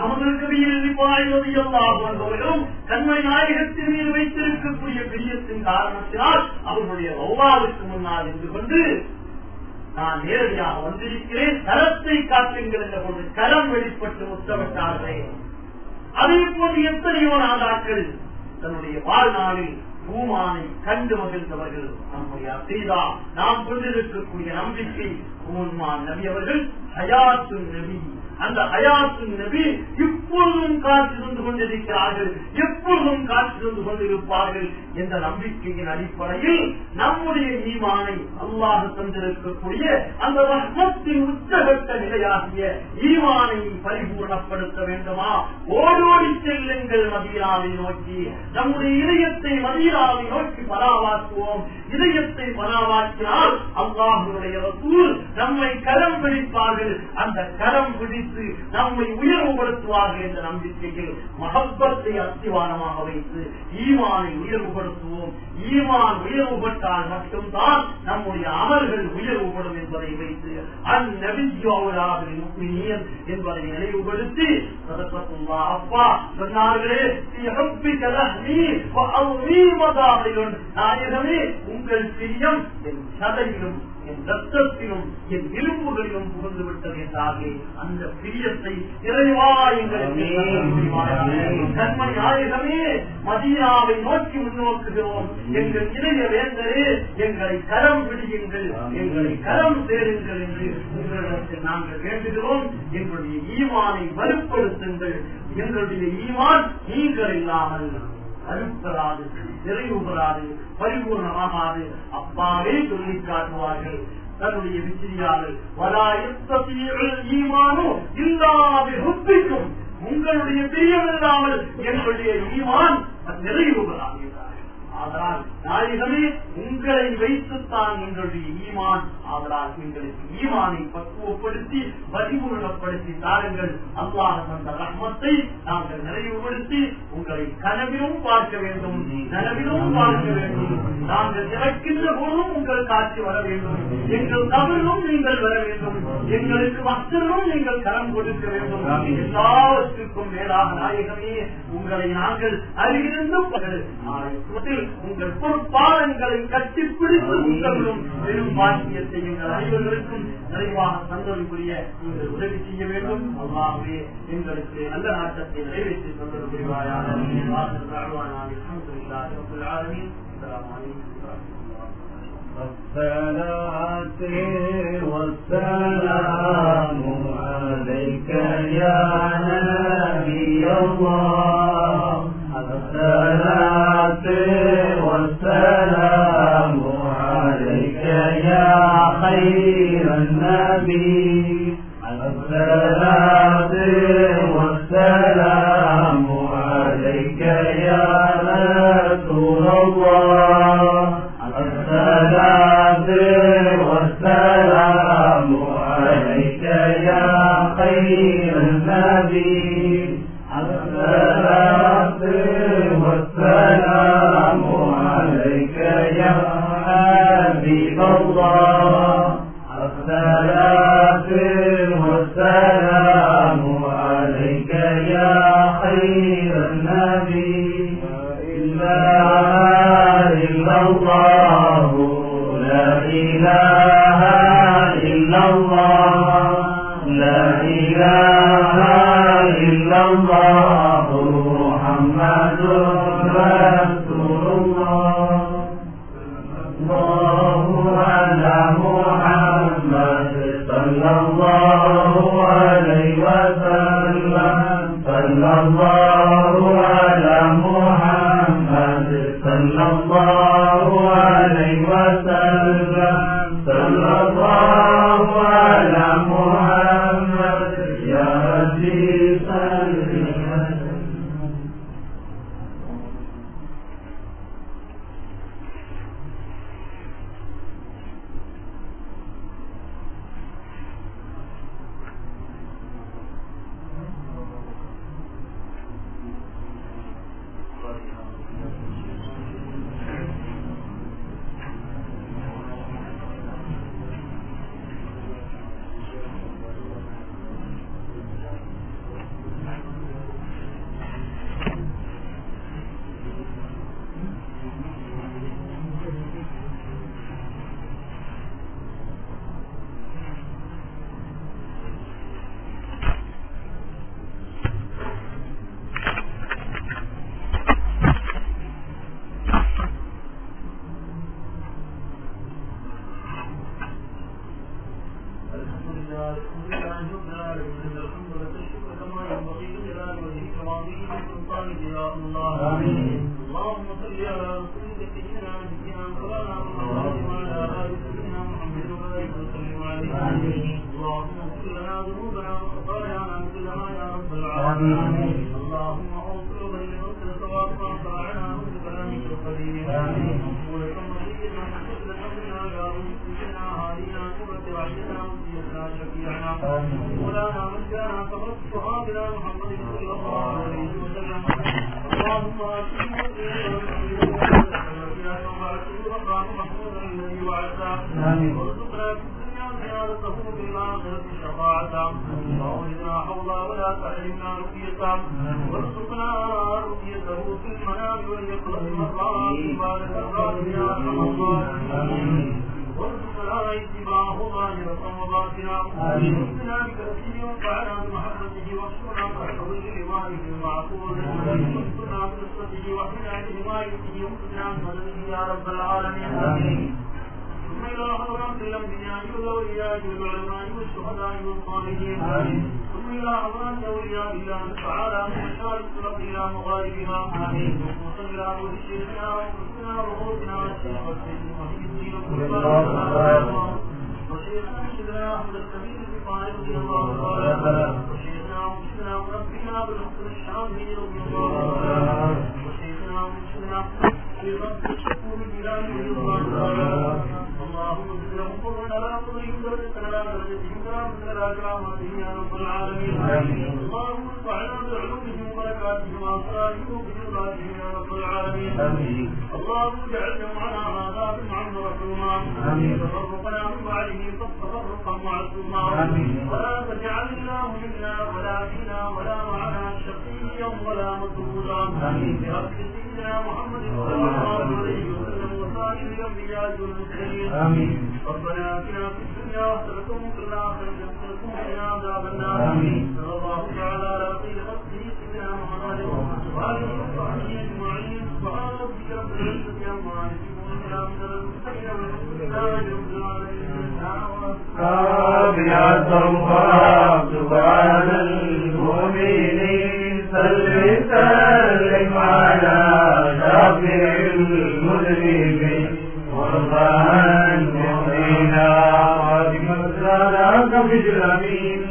அகமதுக்கும் தன்மை நாயகத்தின் மீது வைத்திருக்கக்கூடிய பிரியத்தின் காரணத்தினால் அவர்களுடைய ரௌவாவுக்கு முன்னால் இருந்து கொண்டு நான் நேரடியாக வந்திருக்கிறேன் கரத்தை காட்டுங்கள் என்ற பொழுது கரம் வெளிப்பட்டு முத்தமிட்டார்களே அதே போன்று எத்தனையோ நாதாக்கள் தன்னுடைய வாழ்நாளில் பூமானை கண்டு மகிழ்ந்தவர்கள் நம்முடைய அசைதா நாம் கொண்டிருக்கக்கூடிய நம்பிக்கை பூமான் நபி அவர்கள் ஹயாத்து நபி அந்த ஹயாத்தின் நபி இப்பொழுதும் காற்றிருந்து கொண்டிருக்கிறார்கள் எப்பொழுதும் காற்றிருந்து கொண்டிருப்பார்கள் என்ற நம்பிக்கையின் அடிப்படையில் நம்முடைய ஈமானை அல்லாஹ் தந்திருக்கக்கூடிய அந்த ரஹ்மத்தின் உச்சகட்ட நிலையாகிய ஈமானை பரிபூர்ணப்படுத்த வேண்டுமா ஓடோடி செல்லுங்கள் மதீனாவை நோக்கி நம்முடைய இதயத்தை மதீனாவை நோக்கி பராவாக்குவோம் இதயத்தை பராவாக்கினால் அல்லாஹுடைய ரசூல் நம்மை கரம் பிடிப்பார்கள் அந்த கரம் பிடித்து நம்மை உயர்வுபடுத்துவார்கள் என்ற நம்பிக்கையில் மகப்பத்தை அஸ்திவாரமாக வைத்து ஈமானை உயர்வுபடுத்துவோம் ஈமான் உயர்வுபட்டால் மட்டும்தான் நம்முடைய அமல்கள் உயர்வுபடும் என்பதை வைத்து அந்நபிஜோவலாவின் முக்மினியன் என்பதை நினைவுபடுத்தி சதப்பத்துல்லா அப்பா சொன்னார்களே நாயகமே உங்கள் பிரியம் என் சதையிலும் என் ரத்தத்திலும் என் எலும்புகளிலும் புகுந்து விட்டது என்றார்களே அந்த பிரியத்தை இறைவா எங்களுக்கு கண்மணி நாயகமே மதீனாவை நோக்கி முன்னோக்குகிறோம் எங்கள் இளைய வேந்தரே எங்களை கரம் பிடியுங்கள் எங்களை கரம் சேருங்கள் என்று உங்களிடத்தில் நாங்கள் வேண்டுகிறோம் எங்களுடைய ஈமானை வலுப்படுத்துங்கள் எங்களுடைய ஈமான் நீங்கள் இல்லாமல் அழுப்படாது நிறைவு பெறாது பரிபூர்ணமாகாது அப்பாவே சொல்லி காட்டுவார்கள் தன்னுடைய விசிறியாளர் வராயத்தீர்கள் ஈமானோ இல்லாத ஒப்பிக்கும் உங்களுடைய பிரியமில்லாமல் என்னுடைய ஈமான் நிறைவு பெறாது ஆதலால் நாயகமே உங்களை வைத்துத்தான் எங்களுடைய ஈமான் ஆதலால் எங்களுக்கு ஈமானை பக்குவப்படுத்தி பரிபூர்ணப்படுத்தி தாருங்கள் அல்லாஹ் தந்த ரஹ்மத்தை நாங்கள் நிறைவுபடுத்தி உங்களை கனவிலும் பார்க்க வேண்டும் நனவிலும் பார்க்க வேண்டும் நாங்கள் இறக்கின்ற போதும் உங்கள் காட்சி வர வேண்டும் எங்கள் தமிழும் நீங்கள் வர வேண்டும் எங்களுக்கு மக்களும் நீங்கள் கரம் கொடுக்க வேண்டும் எல்லாவற்றுக்கும் மேலாக நாயகமே உங்களை நாங்கள் அருகிருந்தும் உங்கள் பொறுப்பாளங்களை கட்டிப்பிடித்து உங்களும் பெரும் பாக்கியத்தை எங்கள் அனைவர்களுக்கும் நிறைவாக சந்தோஷம் புரிய நீங்கள் உதவி செய்ய வேண்டும் அல்லாகவே எங்களுக்கு நல்ல நாட்டத்தை நிறைவேற்றி தந்தது புரிவாயாக الصلاة والسلام عليك يا نبي الله الصلاة والسلام عليك يا خير النبي الصلاة والسلام عليك يا رسول الله الصلاة والسلام عليك يا خير النبي الصلاة والسلام عليك يا حبيب الله الصلاة والسلام عليك يا خير النبي لا إله إلا الله لا إله إلا الله لا إله إلا الله محمد رسول الله الله على محمد صلى الله عليه وسلم صلى الله على محمد صلى الله عليه وسلم صلى الله على محمد يا ربي صل وسلم برحمتك يا الله اللهم صل على رسولك سيدنا نبينا مولانا محمد وعلى ال سيدنا محمد وبارك وسلم عليه اللهم اغفر لنا ذنوبنا وخطايانا كلها يا رب العالمين اللهم اغفر بين نصر ثواب ما صنعنا بكلامك القديم ولكم نبينا وكل امرنا يا رب سيدنا هادينا قرة اعيننا وسيدنا شفيعنا مولانا من كان فقد صحابنا محمد صلى الله عليه وسلم اللهم وارزقنا في الدنيا زيارته في الآخرة شفاعة وأولنا حوضا ولا تحرمنا رقية وارزقنا رقيته في المنام واليقظة مرات بارك الله يا أرحم الراحمين وارزقنا اتباعه ظاهرة وباطنا وارزقنا بكفيه وانفعنا بمحبته واشكرنا فرحه لرضائه المعقول وارزقنا بنصرته واحمنا بحمايته وخذنا بمدده يا رب العالمين ثم إلى حضرات الأنبياء والأولياء والعلماء والشهداء والصالحين ثم إلى حضرات أولياء الله تعالى من مشارق الأرض إلى مغاربها وصل إلى روح شيخنا وقدسنا وروحنا الشيخ السيد محي الدين وشيخنا سيدنا أحمد الكبير الرفاعي رضي الله تعالى وشيخنا ومشيخنا وربنا بالحسن الشامي رضي الله تعالى وشيخنا ومشيخنا في رب الشكور بلال رضي الله تعالى اللهم اجعلهم قرا على قدرهم درجة على درجتهم كرامة على كرامتهم يا رب العالمين اللهم ارفعنا بعلومهم وبركاتهم واسرارهم وبجراتهم يا رب العالمين اللهم اجعل جمعنا هذا جمعا مرحوما تفرقنا من بعده تفرقا معصوما ولا تجعل الله منا ولا فينا ولا معنا شقيا ولا مسرودا برب سيدنا محمد صلى الله عليه وسلم وسائر الانبياء والمرسلين آمين ربنا اتنا في الدنيا حسنة وفي الآخرة حسنة وقنا عذاب النار آمين صلى الله تعالى على خير خلقه سيدنا محمد وآله وصحبه أجمعين سبحان ربك رب العزة عما يصفون وسلام على المرسلين والحمد لله رب العالمين يا الله سبحان المؤمنين صل سلم على شافع المذنبين وارضان مؤمنا خاتم الصلاة بجرمين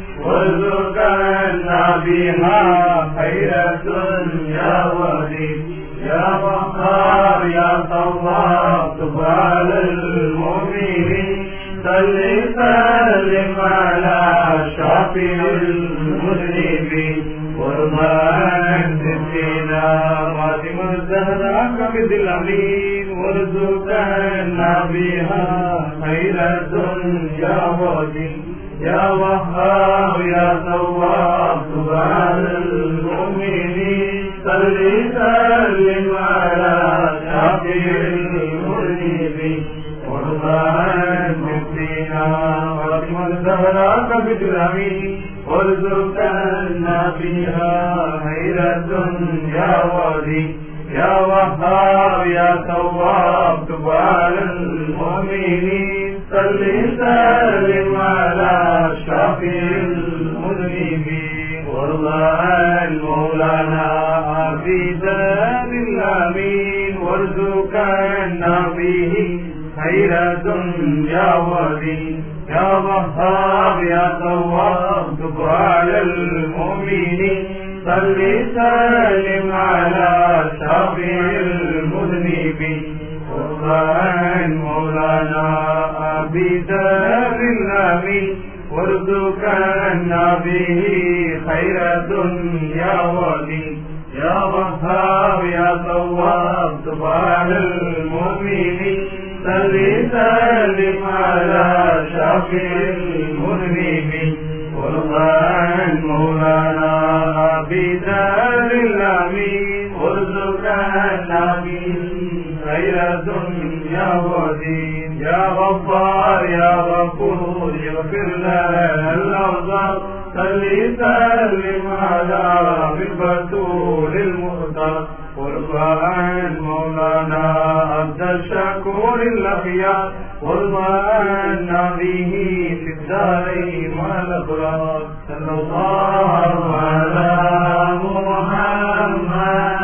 وارزقنا بها خير الدنيا والدين يا وقار يا صواب سبحان المؤمنين صل سلم على شافع المذنبين وارضان سيدنا فاطم الزهراء كبد الأمين وارزقنا بها خير الدنيا والدين يا وهاب يا تواب سبحان المؤمنين صل سلم على شافع المذنبين وارضان سيدنا فاطم الزهراء كبد الأمين وارزقنا فيها خير الدنيا والدين يا وهاب يا تواب سبحان المؤمنين صل سلم على شافع المذنبين وارضى عن مولانا في دار الامين وارزقنا به خير دنيا ودين يا وهاب يا تواب تب على المؤمنين صل سلم على شافع المذنبين قرآن مولانا بدار الأمين وارزقنا به خير دنيا ودين يا وهاب يا تواب تب على المؤمنين صل سلم على شافع المذنبين قرآن مولانا بدار الأمين وارزقنا به خير دنيا ودين يا غفار يا غفور يغفر لنا الأوزار صل سلم على بالبتول المختار قربان مولانا عبد الشكور الأخيار قربان به في الدارين والأبرار صلى الله على محمد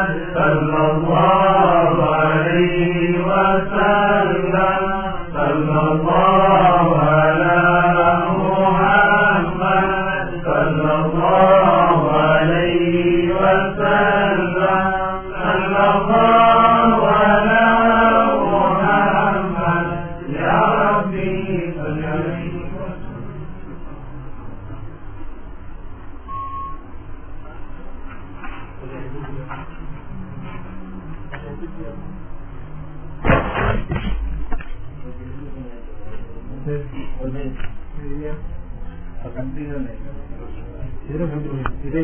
இதே